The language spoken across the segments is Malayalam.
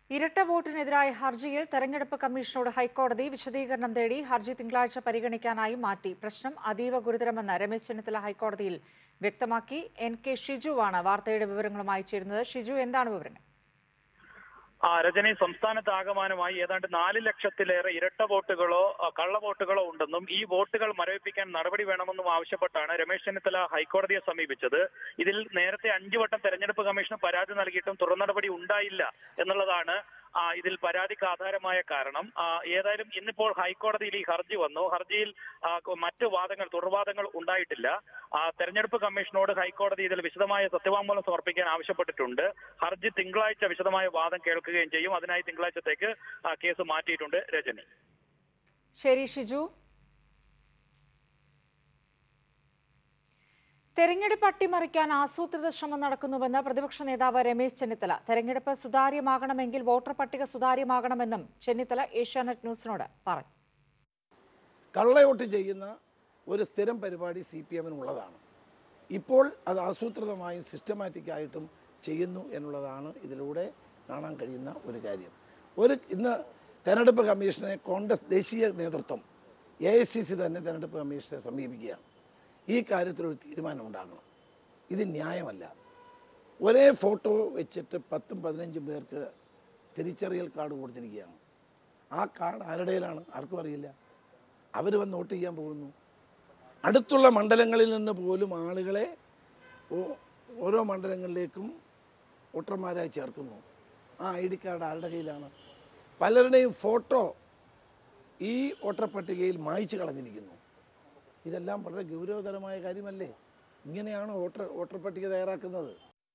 ഇരട്ട വോട്ടിനെതിരായ ഹർജിയിൽ തെരഞ്ഞെടുപ്പ് കമ്മീഷനോട് ഹൈക്കോടതി വിശദീകരണം തേടി ഹർജി തിങ്കളാഴ്ച പരിഗണിക്കാനായി മാറ്റി പ്രശ്നം അതീവ ഗുരുതരമെന്ന് രമേശ് ചെന്നിത്തല ഹൈക്കോടതിയിൽ വ്യക്തമാക്കി എൻ കെ ഷിജുവാണ് വാർത്തയുടെ വിവരങ്ങളുമായി ചേരുന്നത് ഷിജു എന്താണ് വിവരങ്ങൾ ആ രജനി സംസ്ഥാനത്ത് ആകമാനമായി ഏതാണ്ട് നാല് ലക്ഷത്തിലേറെ ഇരട്ട വോട്ടുകളോ ആ, കള്ള വോട്ടുകളോ ഉണ്ടെന്നും ഈ വോട്ടുകൾ മരവിപ്പിക്കാൻ നടപടി വേണമെന്നും ആവശ്യപ്പെട്ടാണ് രമേശ് ചെന്നിത്തല ഹൈക്കോടതിയെ സമീപിച്ചത് ഇതിൽ നേരത്തെ അഞ്ചു വട്ടം തെരഞ്ഞെടുപ്പ് കമ്മീഷന് പരാതി നൽകിയിട്ടും തുടർ നടപടി ഉണ്ടായില്ല എന്നുള്ളതാണ് ആ, ഇതിൽ പരാതിക്ക് ആധാരമായ കാരണം ആ, ഏതായാലും ഇന്നിപ്പോൾ ഹൈക്കോടതിയിൽ ഈ ഹർജി വന്നു ഹർജിയിൽ ആ, മറ്റ് വാദങ്ങൾ തുടർവാദങ്ങൾ ഉണ്ടായിട്ടില്ല ആ, തെരഞ്ഞെടുപ്പ് കമ്മീഷനോട് ഹൈക്കോടതി ഇതിൽ വിശദമായ സത്യവാങ്മൂലം സമർപ്പിക്കാൻ ആവശ്യപ്പെട്ടിട്ടുണ്ട് ഹർജി തിങ്കളാഴ്ച വിശദമായ വാദം കേൾക്കുകയും ചെയ്യും അതിനായി തിങ്കളാഴ്ചത്തേക്ക് ആ, കേസ് മാറ്റിയിട്ടുണ്ട് രജനി ശരി ഷിജു തെരഞ്ഞെടുപ്പ് അട്ടിമറിക്കാൻ ആസൂത്രിത ശ്രമം നടക്കുന്നുവെന്ന് പ്രതിപക്ഷ നേതാവ് രമേശ് ചെന്നിത്തല തെരഞ്ഞെടുപ്പ് സുതാര്യമാകണമെങ്കിൽ വോട്ടർ പട്ടിക സുതാര്യമാകണമെന്നും ചെന്നിത്തല ഏഷ്യാനെറ്റ് ന്യൂസിനോട് പറഞ്ഞു കള്ളവോട്ട് ചെയ്യുന്ന ഒരു സ്ഥിരം പരിപാടി സി പി എമ്മിനുള്ളതാണ് ഇപ്പോൾ അത് ആസൂത്രിതമായും സിസ്റ്റമാറ്റിക് ആയിട്ടും ചെയ്യുന്നു എന്നുള്ളതാണ് ഇതിലൂടെ കാണാൻ കഴിയുന്ന ഒരു കാര്യം ഒരു ഇന്ന് തെരഞ്ഞെടുപ്പ് കമ്മീഷനെ കോൺഗ്രസ് ദേശീയ നേതൃത്വം എ ഐ സി സി തന്നെ തെരഞ്ഞെടുപ്പ് കമ്മീഷനെ സമീപിക്കുകയാണ് ഈ കാര്യത്തിലൊരു തീരുമാനമുണ്ടാകണം ഇത് ന്യായമല്ല ഒരേ ഫോട്ടോ വെച്ചിട്ട് പത്തും പതിനഞ്ചും പേർക്ക് തിരിച്ചറിയൽ കാർഡ് കൊടുത്തിരിക്കുകയാണ് ആ കാർഡ് ആരുടേലാണ് ആർക്കും അറിയില്ല അവർ വന്ന് വോട്ട് ചെയ്യാൻ പോകുന്നു അടുത്തുള്ള മണ്ഡലങ്ങളിൽ നിന്ന് പോലും ആളുകളെ ഓ- ഓരോ മണ്ഡലങ്ങളിലേക്കും വോട്ടർമാരായി ചേർക്കുന്നു ആ ഐ ഡി കാർഡ് ആരുടെ കയ്യിലാണ് പലരുടെയും ഫോട്ടോ ഈ വോട്ടർ പട്ടികയിൽ മായ്ച്ചു കളഞ്ഞിരിക്കുന്നു ഇതെല്ലാം വളരെ ഗൗരവതരമായ കാര്യമല്ലേ ഇങ്ങനെയാണ് വോട്ടർ വോട്ടർ പട്ടിക തയ്യാറാക്കുന്നത്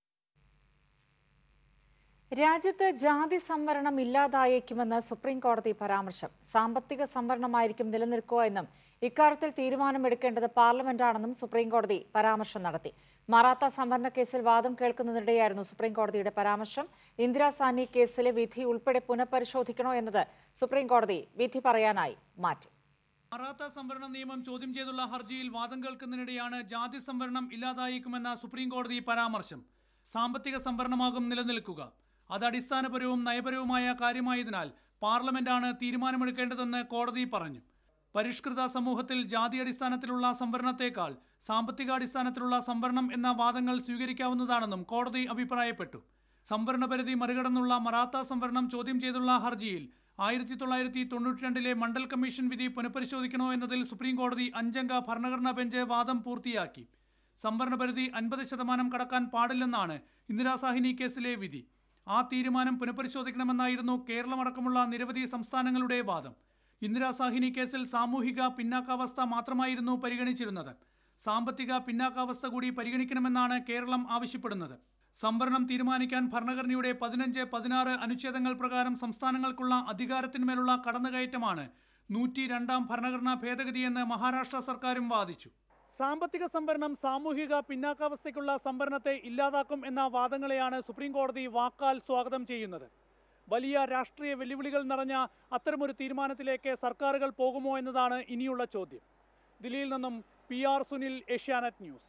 രാജ്യത്ത് ജാതി സംവരണം ഇല്ലാതായേക്കുമെന്ന് സുപ്രീം കോടതി പരാമർശം സാമ്പത്തിക സംവരണമായിരിക്കും നിലനിൽക്കുക എന്നും ഇക്കാര്യത്തിൽ തീരുമാനമെടുക്കേണ്ടത് പാർലമെന്റാണെന്നും സുപ്രീം കോടതി പരാമർശം നടത്തി മറാത്ത സംവരണ കേസിൽ വാദം കേൾക്കുന്നതിനിടെയായിരുന്നു സുപ്രീം കോടതിയുടെ പരാമർശം ഇന്ദിരാ സാനി കേസിലെ വിധി ഉൾപ്പെടെ പുനഃപരിശോധിക്കണോ എന്നത് സുപ്രീം കോടതി വിധി പറയാനായി മാറ്റി മറാത്ത സംവരണ നിയമം ചോദ്യം ചെയ്തുള്ള ഹർജിയിൽ വാദം കേൾക്കുന്നതിനിടെയാണ് ജാതി സംവരണം ഇല്ലാതായേക്കുമെന്ന സുപ്രീം കോടതി പരാമർശം സാമ്പത്തിക സംവരണമാകും നിലനിൽക്കുക അത് അടിസ്ഥാനപരവും നയപരവുമായ കാര്യമായതിനാൽ പാർലമെന്റാണ് തീരുമാനമെടുക്കേണ്ടതെന്ന് കോടതി പറഞ്ഞു പരിഷ്കൃത സമൂഹത്തിൽ ജാതി അടിസ്ഥാനത്തിലുള്ള സംവരണത്തേക്കാൾ സാമ്പത്തികാടിസ്ഥാനത്തിലുള്ള സംവരണം എന്ന വാദങ്ങൾ സ്വീകരിക്കാവുന്നതാണെന്നും കോടതി അഭിപ്രായപ്പെട്ടു സംവരണ പരിധി മറികടന്നുള്ള മറാത്ത സംവരണം ചോദ്യം ചെയ്തുള്ള ഹർജിയിൽ ആയിരത്തി തൊള്ളായിരത്തി തൊണ്ണൂറ്റി രണ്ടിലെ മണ്ഡൽ കമ്മീഷൻ വിധി പുനഃപരിശോധിക്കണോ എന്നതിൽ സുപ്രീം കോടതി അഞ്ചംഗ ഭരണഘടനാ ബെഞ്ച് വാദം പൂർത്തിയാക്കി സംവരണ പരിധി അൻപത് ശതമാനം കടക്കാൻ പാടില്ലെന്നാണ് ഇന്ദിരാ സാഹിനി കേസിലെ വിധി ആ തീരുമാനം പുനഃപരിശോധിക്കണമെന്നായിരുന്നു കേരളമടക്കമുള്ള നിരവധി സംസ്ഥാനങ്ങളുടെ വാദം ഇന്ദിരാ സാഹിനി കേസിൽ സാമൂഹിക പിന്നാക്കാവസ്ഥ മാത്രമായിരുന്നു പരിഗണിച്ചിരുന്നത് സാമ്പത്തിക പിന്നാക്കാവസ്ഥ കൂടി പരിഗണിക്കണമെന്നാണ് കേരളം ആവശ്യപ്പെടുന്നത് സംവരണം തീരുമാനിക്കാൻ ഭരണഘടനയുടെ പതിനഞ്ച് പതിനാറ് അനുച്ഛേദങ്ങൾ പ്രകാരം സംസ്ഥാനങ്ങൾക്കുള്ള അധികാരത്തിന്മേലുള്ള കടന്നുകയറ്റമാണ് നൂറ്റി രണ്ടാം ഭരണഘടനാ ഭേദഗതിയെന്ന് മഹാരാഷ്ട്ര സർക്കാരും വാദിച്ചു സാമ്പത്തിക സംവരണം സാമൂഹിക പിന്നാക്കാവസ്ഥയ്ക്കുള്ള സംവരണത്തെ ഇല്ലാതാക്കും എന്ന വാദങ്ങളെയാണ് സുപ്രീം കോടതി വാക്കാൽ സ്വാഗതം ചെയ്യുന്നത് വലിയ രാഷ്ട്രീയ വെല്ലുവിളികൾ നിറഞ്ഞ അത്തരമൊരു തീരുമാനത്തിലേക്ക് സർക്കാരുകൾ പോകുമോ എന്നതാണ് ഇനിയുള്ള ചോദ്യം ദില്ലിയിൽ നിന്നും P R Sunil Asianet news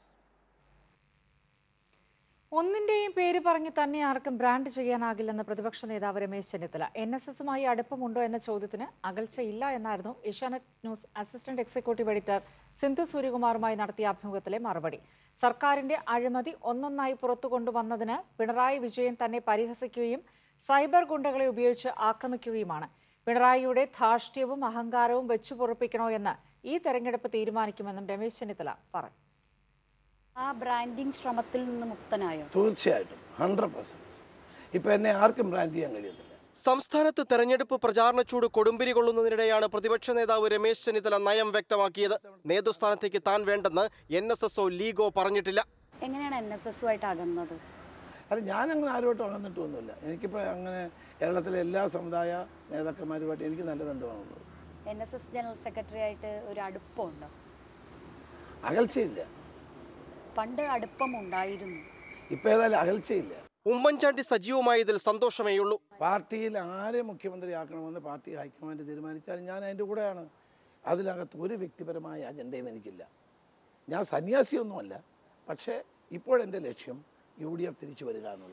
ഒന്നിന്റെയും പേര് പറഞ്ഞ് തന്നെ ആർക്കും ബ്രാൻഡ് ചെയ്യാനാകില്ലെന്ന് പ്രതിപക്ഷ നേതാവ് രമേശ് ചെന്നിത്തല എൻ എസ് എസുമായി അടുപ്പമുണ്ടോ എന്ന ചോദ്യത്തിന് അകൽച്ചയില്ല എന്നായിരുന്നു Asianet news assistant executive editor Sindhu സൂര്യകുമാറുമായി നടത്തിയ അഭിമുഖത്തിലെ മറുപടി സർക്കാരിന്റെ അഴിമതി ഒന്നൊന്നായി പുറത്തു കൊണ്ടുവന്നതിന് പിണറായി വിജയൻ തന്നെ പരിഹസിക്കുകയും സൈബർ ഗുണ്ടകളെ ഉപയോഗിച്ച് ആക്രമിക്കുകയുമാണ് പിണറായിയുടെ ധാർഷ്ട്യവും അഹങ്കാരവും വെച്ചു പൊറുപ്പിക്കണോ എന്ന് ഈ തെരഞ്ഞെടുപ്പ് തീരുമാനിക്കുമെന്നും രമേശ് ചെന്നിത്തല പറഞ്ഞു ആ ബ്രാൻഡിംഗ് ശ്രമത്തിൽ നിന്ന് മുക്തനായോ തീർച്ചയായിട്ടും ഹൺഡ്രഡ് പെർസെൻറ്റ് ഇപ്പം എന്നെ ആർക്കും ബ്രാൻഡ് ചെയ്യാൻ കഴിയത്തില്ല സംസ്ഥാനത്ത് തെരഞ്ഞെടുപ്പ് പ്രചാരണ ചൂട് കൊടുമ്പിരി കൊള്ളുന്നതിനിടെയാണ് പ്രതിപക്ഷ നേതാവ് രമേശ് ചെന്നിത്തല നയം വ്യക്തമാക്കിയത് നേതൃസ്ഥാനത്തേക്ക് താൻ വേണ്ടെന്ന് എൻ എസ് എസോ ലീഗോ പറഞ്ഞിട്ടില്ല എങ്ങനെയാണ് എൻ എസ് എസുമായിട്ട് അകന്നത് അല്ല ഞാനങ്ങനെ ആരുമായിട്ടും അകന്നിട്ടൊന്നുമില്ല എനിക്കിപ്പോൾ അങ്ങനെ കേരളത്തിലെ എല്ലാ സമുദായ നേതാക്കന്മാരുമായിട്ട് എനിക്ക് നല്ല ബന്ധമാണുള്ളത് N S S general secretary ആയിട്ട് ഒരു അടുപ്പമുണ്ടോ അകൽച്ചയില്ല പണ്ട് അടുപ്പം ഉണ്ടായിരുന്നു ഇപ്പം ഏതായാലും അകൽച്ചയില്ല ഉമ്മൻചാണ്ടി സജീവമായതിൽ സന്തോഷമേയുള്ളൂ പാർട്ടിയിൽ ആരെ മുഖ്യമന്ത്രിയാക്കണമെന്ന് പാർട്ടി ഹൈക്കമാൻഡ് തീരുമാനിച്ചാലും ഞാൻ അതിൻ്റെ കൂടെയാണ് അതിനകത്ത് ഒരു വ്യക്തിപരമായ അജണ്ടയും എനിക്കില്ല ഞാൻ സന്യാസിയൊന്നുമല്ല പക്ഷേ ഇപ്പോഴെൻ്റെ ലക്ഷ്യം യു ഡി എഫ് തിരിച്ചു വരിക എന്നുള്ളതാണ്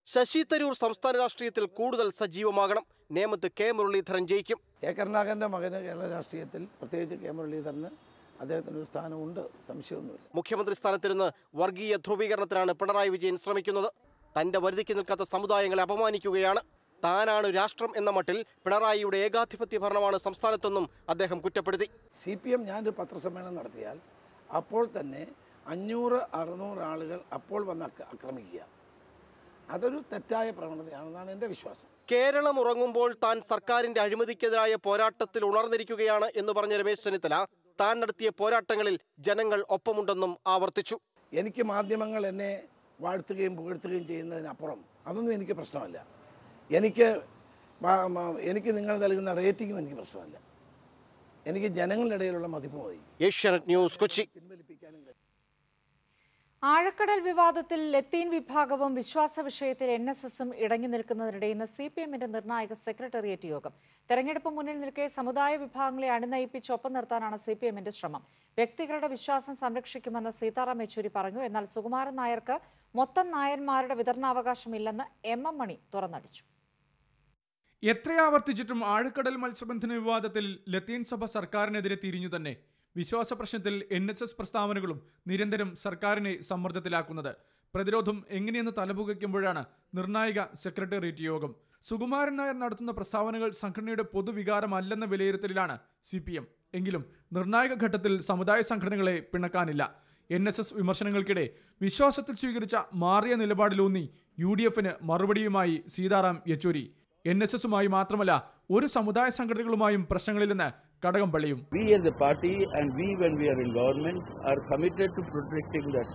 ശശി തരൂർ സംസ്ഥാന രാഷ്ട്രീയത്തിൽ കൂടുതൽ സജീവമാകണം നേമത്ത് കെ മുരളീധരൻ ജയിക്കും എ കരുണാകരൻ്റെ മകന് കേരള രാഷ്ട്രീയത്തിൽ പ്രത്യേകിച്ച് കെ മുരളീധരന് അദ്ദേഹത്തിന് ഒരു സ്ഥാനമുണ്ട് സംശയമൊന്നുമില്ല മുഖ്യമന്ത്രി സ്ഥാനത്തിരുന്ന് വർഗീയ ധ്രുവീകരണത്തിനാണ് പിണറായി വിജയൻ ശ്രമിക്കുന്നത് തന്റെ വരുതിക്ക് നിൽക്കാത്ത സമുദായങ്ങളെ അപമാനിക്കുകയാണ് താനാണ് രാഷ്ട്രം എന്ന മട്ടിൽ പിണറായിയുടെ ഏകാധിപത്യ ഭരണമാണ് സംസ്ഥാനത്തെന്നും അദ്ദേഹം കുറ്റപ്പെടുത്തി സി പി എം ഞാനൊരു പത്രസമ്മേളനം നടത്തിയാൽ അപ്പോൾ തന്നെ അഞ്ഞൂറ് അറുന്നൂറ് ആളുകൾ അപ്പോൾ വന്ന് അക്ര- ആക്രമിക്കുക അതൊരു തെറ്റായ പ്രവണതയാണെന്നാണ് എൻ്റെ വിശ്വാസം കേരളം ഉറങ്ങുമ്പോൾ താൻ സർക്കാരിന്റെ അഴിമതിക്കെതിരായ പോരാട്ടത്തിൽ ഉണർന്നിരിക്കുകയാണ് എന്ന് പറഞ്ഞ രമേശ് ചെന്നിത്തല താൻ നടത്തിയ പോരാട്ടങ്ങളിൽ ജനങ്ങൾ ഒപ്പമുണ്ടെന്നും ആവർത്തിച്ചു എനിക്ക് മാധ്യമങ്ങൾ എന്നെ വാഴ്ത്തുകയും പുകഴ്ത്തുകയും ചെയ്യുന്നതിനപ്പുറം അതൊന്നും എനിക്ക് പ്രശ്നമല്ല എനിക്ക് മ- മ- എനിക്ക് നിങ്ങൾ നൽകുന്ന റേറ്റിംഗും എനിക്ക് പ്രശ്നമല്ല എനിക്ക് ജനങ്ങളുടെ ഇടയിലുള്ള മതിപ്പ് മതി ഏഷ്യാനെറ്റ് ന്യൂസ് കൊച്ചി പിൻവലിപ്പിക്കാനും കഴിയും ആഴക്കടൽ വിവാദത്തിൽ ലത്തീൻ വിഭാഗവും വിശ്വാസ വിഷയത്തിൽ എൻ എസ് എസും ഇടങ്ങി നിൽക്കുന്നതിനിടെ ഇന്ന് സി പി എമ്മിന്റെ നിർണായക സെക്രട്ടേറിയറ്റ് യോഗം തെരഞ്ഞെടുപ്പ് മുന്നിൽ നിൽക്കെ സമുദായ വിഭാഗങ്ങളെ അണിനയിപ്പിച്ച് ഒപ്പം നിർത്താനാണ് സി പി എമ്മിന്റെ ശ്രമം വ്യക്തികളുടെ വിശ്വാസം സംരക്ഷിക്കുമെന്ന് സീതാറാം യെച്ചൂരി പറഞ്ഞു എന്നാൽ സുകുമാരൻ നായർക്ക് മൊത്തം നായന്മാരുടെ വിതരണാവകാശമില്ലെന്ന് എം എം മണി തുറന്നടിച്ചു എത്രയാവർത്തിച്ചിട്ടും ആഴക്കടൽ മത്സ്യബന്ധന വിവാദത്തിൽ ലത്തീൻ സഭ സർക്കാരിനെതിരെ തിരിഞ്ഞു തന്നെ വിശ്വാസ പ്രശ്നത്തിൽ എൻ എസ് എസ് പ്രസ്താവനകളും നിരന്തരം സർക്കാരിനെ സമ്മർദ്ദത്തിലാക്കുന്നത് പ്രതിരോധം എങ്ങനെയെന്ന് തലപുകയ്ക്കുമ്പോഴാണ് നിർണായക സെക്രട്ടേറിയറ്റ് യോഗം സുകുമാരൻ നായർ നടത്തുന്ന പ്രസ്താവനകൾ സംഘടനയുടെ പൊതുവികാരമല്ലെന്ന വിലയിരുത്തലിലാണ് സി പി എം എങ്കിലും നിർണായക ഘട്ടത്തിൽ സമുദായ സംഘടനകളെ പിണക്കാനില്ല എൻ എസ് എസ് വിമർശനങ്ങൾക്കിടെ വിശ്വാസത്തിൽ സ്വീകരിച്ച മാറിയ നിലപാടിലൂന്നി യു ഡി എഫിന് മറുപടിയുമായി സീതാറാം യെച്ചൂരി എൻ എസ് എസുമായി മാത്രമല്ല ഒരു സമുദായ സംഘടനകളുമായും പ്രശ്നങ്ങളിൽ നിന്ന് കടകം പള്ളിയും We as a party and we when we are in government are committed to protecting that.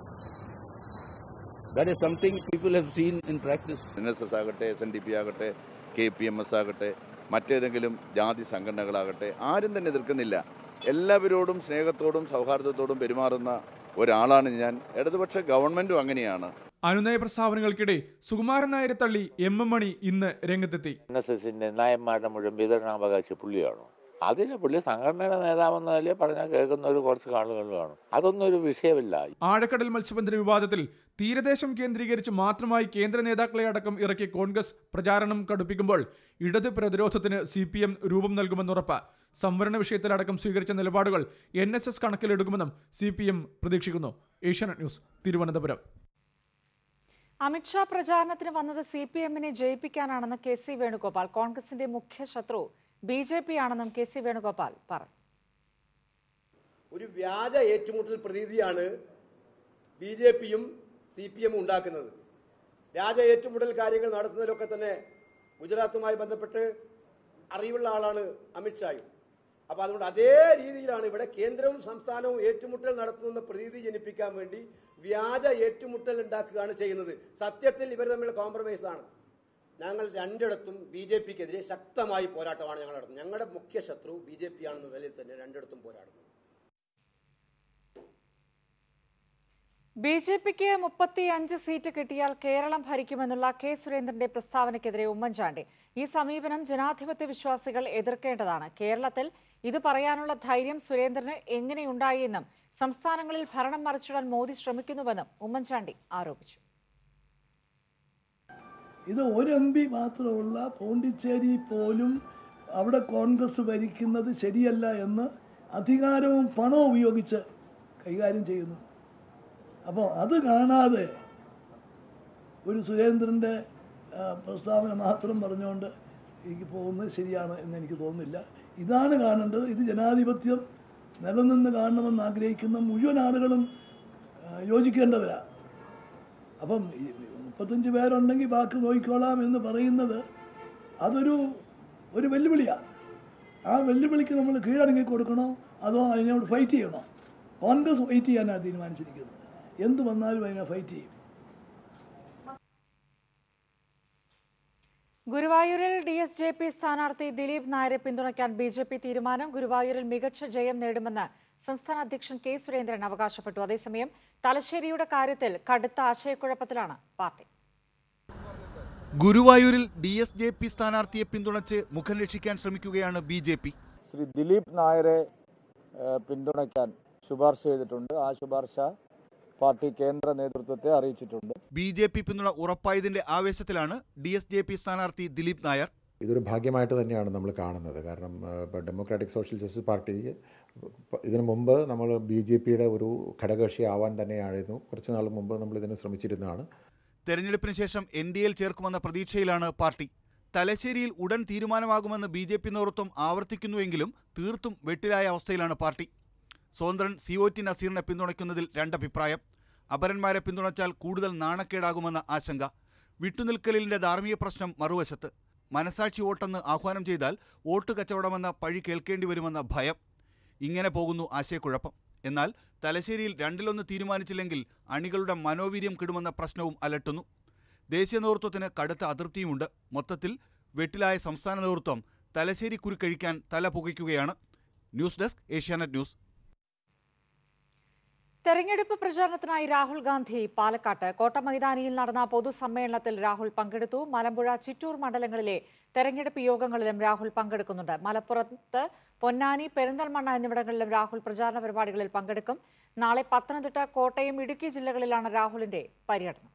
That is something people have seen in practice. N S S ആകട്ടെ എസ് എൻ ഡി പി ആകട്ടെ കെ പി എം എസ് ആകട്ടെ മറ്റേതെങ്കിലും ജാതി സംഘടനകളാകട്ടെ ആരും തന്നെ എതിർക്കുന്നില്ല എല്ലാവരോടും സ്നേഹത്തോടും സൗഹാർദ്ദത്തോടും പെരുമാറുന്ന ഒരാളാണ് ഞാൻ ഇടതുപക്ഷ ഗവൺമെൻറ്റും അങ്ങനെയാണ് അനുനയ പ്രസ്താവനകൾക്കിടെ സുകുമാരൻ നായരെ തള്ളി എം എം മണി ഇന്ന് രംഗത്തെത്തി എൻ എസ് എസിന്റെ നായന്മാരുടെ മുഴുവൻ വിതരണാവകാശി പുള്ളിയാണോ അതിന് പുള്ളി സംഘടനയുടെ നേതാവെന്ന നിലയിൽ പറഞ്ഞാൽ കേൾക്കുന്ന ഒരു കുറച്ച് ആളുകൾ കാണും അതൊന്നും ഒരു വിഷയമില്ല ആഴക്കടൽ മത്സ്യബന്ധന വിവാദത്തിൽ തീരദേശം കേന്ദ്രീകരിച്ച് മാത്രമായി കേന്ദ്ര നേതാക്കളെ അടക്കം ഇറക്കി കോൺഗ്രസ് പ്രചാരണം കടുപ്പിക്കുമ്പോൾ ഇടത് പ്രതിരോധത്തിന് സി പി എം രൂപം നൽകുമെന്നുറപ്പ് സംവരണ വിഷയത്തിലടക്കം സ്വീകരിച്ച നിലപാടുകൾ എൻ എസ് എസ് കണക്കിലെടുക്കുമെന്നും സി പി എം പ്രതീക്ഷിക്കുന്നു ഏഷ്യാനെറ്റ് ന്യൂസ് തിരുവനന്തപുരം അമിത്ഷാ പ്രചാരണത്തിന് വന്നത് സി പി എമ്മിനെ ജയിപ്പിക്കാനാണെന്ന് കെ സി വേണുഗോപാൽ കോൺഗ്രസിന്റെ മുഖ്യ ശത്രു ബി ജെ പി ആണെന്നും കെ സി വേണുഗോപാൽ പറഞ്ഞു ഒരു വ്യാജ ഏറ്റുമുട്ടൽ പ്രതീതിയാണ് ബി ജെ പിയും സി പി എമ്മും ഉണ്ടാക്കുന്നത് വ്യാജ ഏറ്റുമുട്ടൽ കാര്യങ്ങൾ നടത്തുന്നതിലൊക്കെ തന്നെ ഗുജറാത്തുമായി ബന്ധപ്പെട്ട് അറിവുള്ള ആളാണ് അമിത്ഷായും അപ്പൊ അതുകൊണ്ട് അതേ രീതിയിലാണ് ഇവിടെ കേന്ദ്രവും സംസ്ഥാനവും ഏറ്റുമുട്ടൽ നടത്തുന്ന പ്രതീതി ജനിപ്പിക്കാൻ വേണ്ടി വ്യാജ ഏറ്റുമുട്ടൽ ഉണ്ടാക്കുകയാണ് ചെയ്യുന്നത് സത്യത്തിൽ ഇവർ തമ്മിൽ കോംപ്രമൈസ് ആണ് ഞങ്ങൾ രണ്ടിടത്തും ബി ജെ പിക്കെതിരെ ശക്തമായി പോരാട്ടമാണ് ഞങ്ങൾ നടത്തുന്നത് ഞങ്ങളുടെ മുഖ്യ ശത്രു ബി ജെ പി ആണെന്ന നിലയിൽ തന്നെ രണ്ടിടത്തും പോരാടുന്നു ബി ജെ പിക്ക് മുപ്പത്തി അഞ്ച് സീറ്റ് കിട്ടിയാൽ കേരളം ഭരിക്കുമെന്നുള്ള കെ സുരേന്ദ്രന്റെ പ്രസ്താവനയ്ക്കെതിരെ ഉമ്മൻചാണ്ടി ഈ സമീപനം ജനാധിപത്യ വിശ്വാസികൾ എതിർക്കേണ്ടതാണ് കേരളത്തിൽ ഇത് പറയാനുള്ള ധൈര്യം സുരേന്ദ്രന് എങ്ങനെയുണ്ടായി എന്നും സംസ്ഥാനങ്ങളിൽ ഭരണം മറിച്ചിടാൻ മോദി ശ്രമിക്കുന്നുവെന്നും ഉമ്മൻചാണ്ടി ആരോപിച്ചു ഇത് ഒരു എം പി മാത്രമുള്ള പോണ്ടിച്ചേരി പോലും അവിടെ കോൺഗ്രസ് ഭരിക്കുന്നത് ശരിയല്ല എന്ന് അധികാരവും പണവും ഉപയോഗിച്ച് കൈകാര്യം ചെയ്യുന്നു അപ്പോൾ അത് കാണാതെ ഒരു സുരേന്ദ്രൻ്റെ ആ, പ്രസ്താവന മാത്രം പറഞ്ഞുകൊണ്ട് എനിക്ക് പോകുന്നത് ശരിയാണ് എന്ന് എനിക്ക് തോന്നുന്നില്ല ഇതാണ് കാണേണ്ടത് ഇത് ജനാധിപത്യം നിലനിന്ന് കാണണമെന്ന് ആഗ്രഹിക്കുന്ന മുഴുവൻ ആളുകളും ആ, യോജിക്കേണ്ടവരാ അപ്പം ഈ മുപ്പത്തഞ്ച് പേരുണ്ടെങ്കിൽ ബാക്കി നോക്കിക്കോളാം എന്ന് പറയുന്നത് അതൊരു ഒരു വെല്ലുവിളിയാണ് ആ വെല്ലുവിളിക്ക് നമ്മൾ കീഴടങ്ങി കൊടുക്കണോ അതോ അതിനോട് ഫൈറ്റ് ചെയ്യണോ കോൺഗ്രസ് ഫൈറ്റ് ചെയ്യാനാണ് തീരുമാനിച്ചിരിക്കുന്നത് എന്ത് വന്നാലും അതിനെ ഫൈറ്റ് ചെയ്യും ഗുരുവായൂരിൽ ഡി എസ് ജെ പി സ്ഥാനാർത്ഥി ദിലീപ് നായരെ പിന്തുണയ്ക്കാൻ ബി ജെ പി തീരുമാനം ഗുരുവായൂരിൽ മികച്ച ജയം നേടുമെന്ന് സംസ്ഥാന അധ്യക്ഷൻ കെ സുരേന്ദ്രൻ അവകാശപ്പെട്ടു അതേസമയം തലശ്ശേരിയുടെ കാര്യത്തിൽ കടുത്ത ആശയക്കുഴപ്പത്തിലാണ് പാർട്ടി ഗുരുവായൂരിൽ ഡി എസ് ജെ പി സ്ഥാനാർത്ഥിയെ പിന്തുണച്ച് മുഖം രക്ഷിക്കാൻ ശ്രമിക്കുകയാണ് B J P Shri Dileep നായരെ ഏഹ്, പിന്തുണയ്ക്കാൻ ശുപാർശ ചെയ്തിട്ടുണ്ട് ആ ശുപാർശ പാർട്ടി കേന്ദ്ര നേതൃത്വത്തെ അറിയിച്ചിട്ടുണ്ട് ബി ജെ പി പിന്തുണ ഉറപ്പായതിന്റെ ആവേശത്തിലാണ് ഡി എസ് ജെ പി സ്ഥാനാർത്ഥി ദിലീപ് നായർ ഇതൊരു ഭാഗ്യമായിട്ട് തന്നെയാണ് നമ്മൾ കാണുന്നത് കാരണം ഇപ്പോൾ ഡെമോക്രാറ്റിക് സോഷ്യൽ ജസ്റ്റിസ് പാർട്ടി ഇതിനു മുമ്പ് നമ്മൾ ബി ജെ പിയുടെ ഒരു ഘടകകക്ഷി ആവാൻ തന്നെയായിരുന്നു കുറച്ച് നാൾ മുമ്പ് നമ്മൾ ഇതിന് ശ്രമിച്ചിരുന്നതാണ് തെരഞ്ഞെടുപ്പിന് ശേഷം എൻ ഡി എയിൽ ചേർക്കുമെന്ന പ്രതീക്ഷയിലാണ് പാർട്ടി തലശ്ശേരിയിൽ ഉടൻ തീരുമാനമാകുമെന്ന് ബി ജെ പി നേതൃത്വം ആവർത്തിക്കുന്നുവെങ്കിലും തീർത്തും വെട്ടിലായ അവസ്ഥയിലാണ് പാർട്ടി സ്വതന്ത്രൻ സി ഒ ടി നസീറിനെ പിന്തുണയ്ക്കുന്നതിൽ രണ്ടഭിപ്രായം അപരന്മാരെ പിന്തുണച്ചാൽ കൂടുതൽ നാണക്കേടാകുമെന്ന ആശങ്ക വിട്ടുനിൽക്കലിന്റെ ധാർമ്മിക പ്രശ്നം മറുവശത്ത് മനസാക്ഷി വോട്ടെന്ന് ആഹ്വാനം ചെയ്താൽ വോട്ട് കച്ചവടമെന്ന പഴി കേൾക്കേണ്ടി വരുമെന്ന ഭയം ഇങ്ങനെ പോകുന്നു ആശയക്കുഴപ്പം എന്നാൽ തലശ്ശേരിയിൽ രണ്ടിലൊന്ന് തീരുമാനിച്ചില്ലെങ്കിൽ അണികളുടെ മനോവീര്യം കിടുമെന്ന പ്രശ്നവും അലട്ടുന്നു ദേശീയ നേതൃത്വത്തിന് കടുത്ത അതൃപ്തിയുമുണ്ട് മൊത്തത്തിൽ വെട്ടിലായ സംസ്ഥാന നേതൃത്വം തലശ്ശേരി കുരുക്കഴിക്കാൻ തല പുകയ്ക്കുകയാണ് ന്യൂസ് ഡെസ്ക് ഏഷ്യാനെറ്റ് ന്യൂസ് തെരഞ്ഞെടുപ്പ് പ്രചാരണത്തിനായി രാഹുൽ ഗാന്ധി പാലക്കാട്ട് കോട്ട മൈതാനിയിൽ നടന്ന പൊതുസമ്മേളനത്തിൽ രാഹുൽ പങ്കെടുത്തു മലമ്പുഴ ചിറ്റൂർ മണ്ഡലങ്ങളിലെ തെരഞ്ഞെടുപ്പ് യോഗങ്ങളിലും രാഹുൽ പങ്കെടുക്കുന്നുണ്ട് മലപ്പുറത്ത് പൊന്നാനി പെരിന്തൽമണ്ണ എന്നിവിടങ്ങളിലും രാഹുൽ പ്രചാരണ പരിപാടികളിൽ പങ്കെടുക്കും നാളെ പത്തനംതിട്ട കോട്ടയം ഇടുക്കി ജില്ലകളിലാണ് രാഹുലിന്റെ പര്യടനം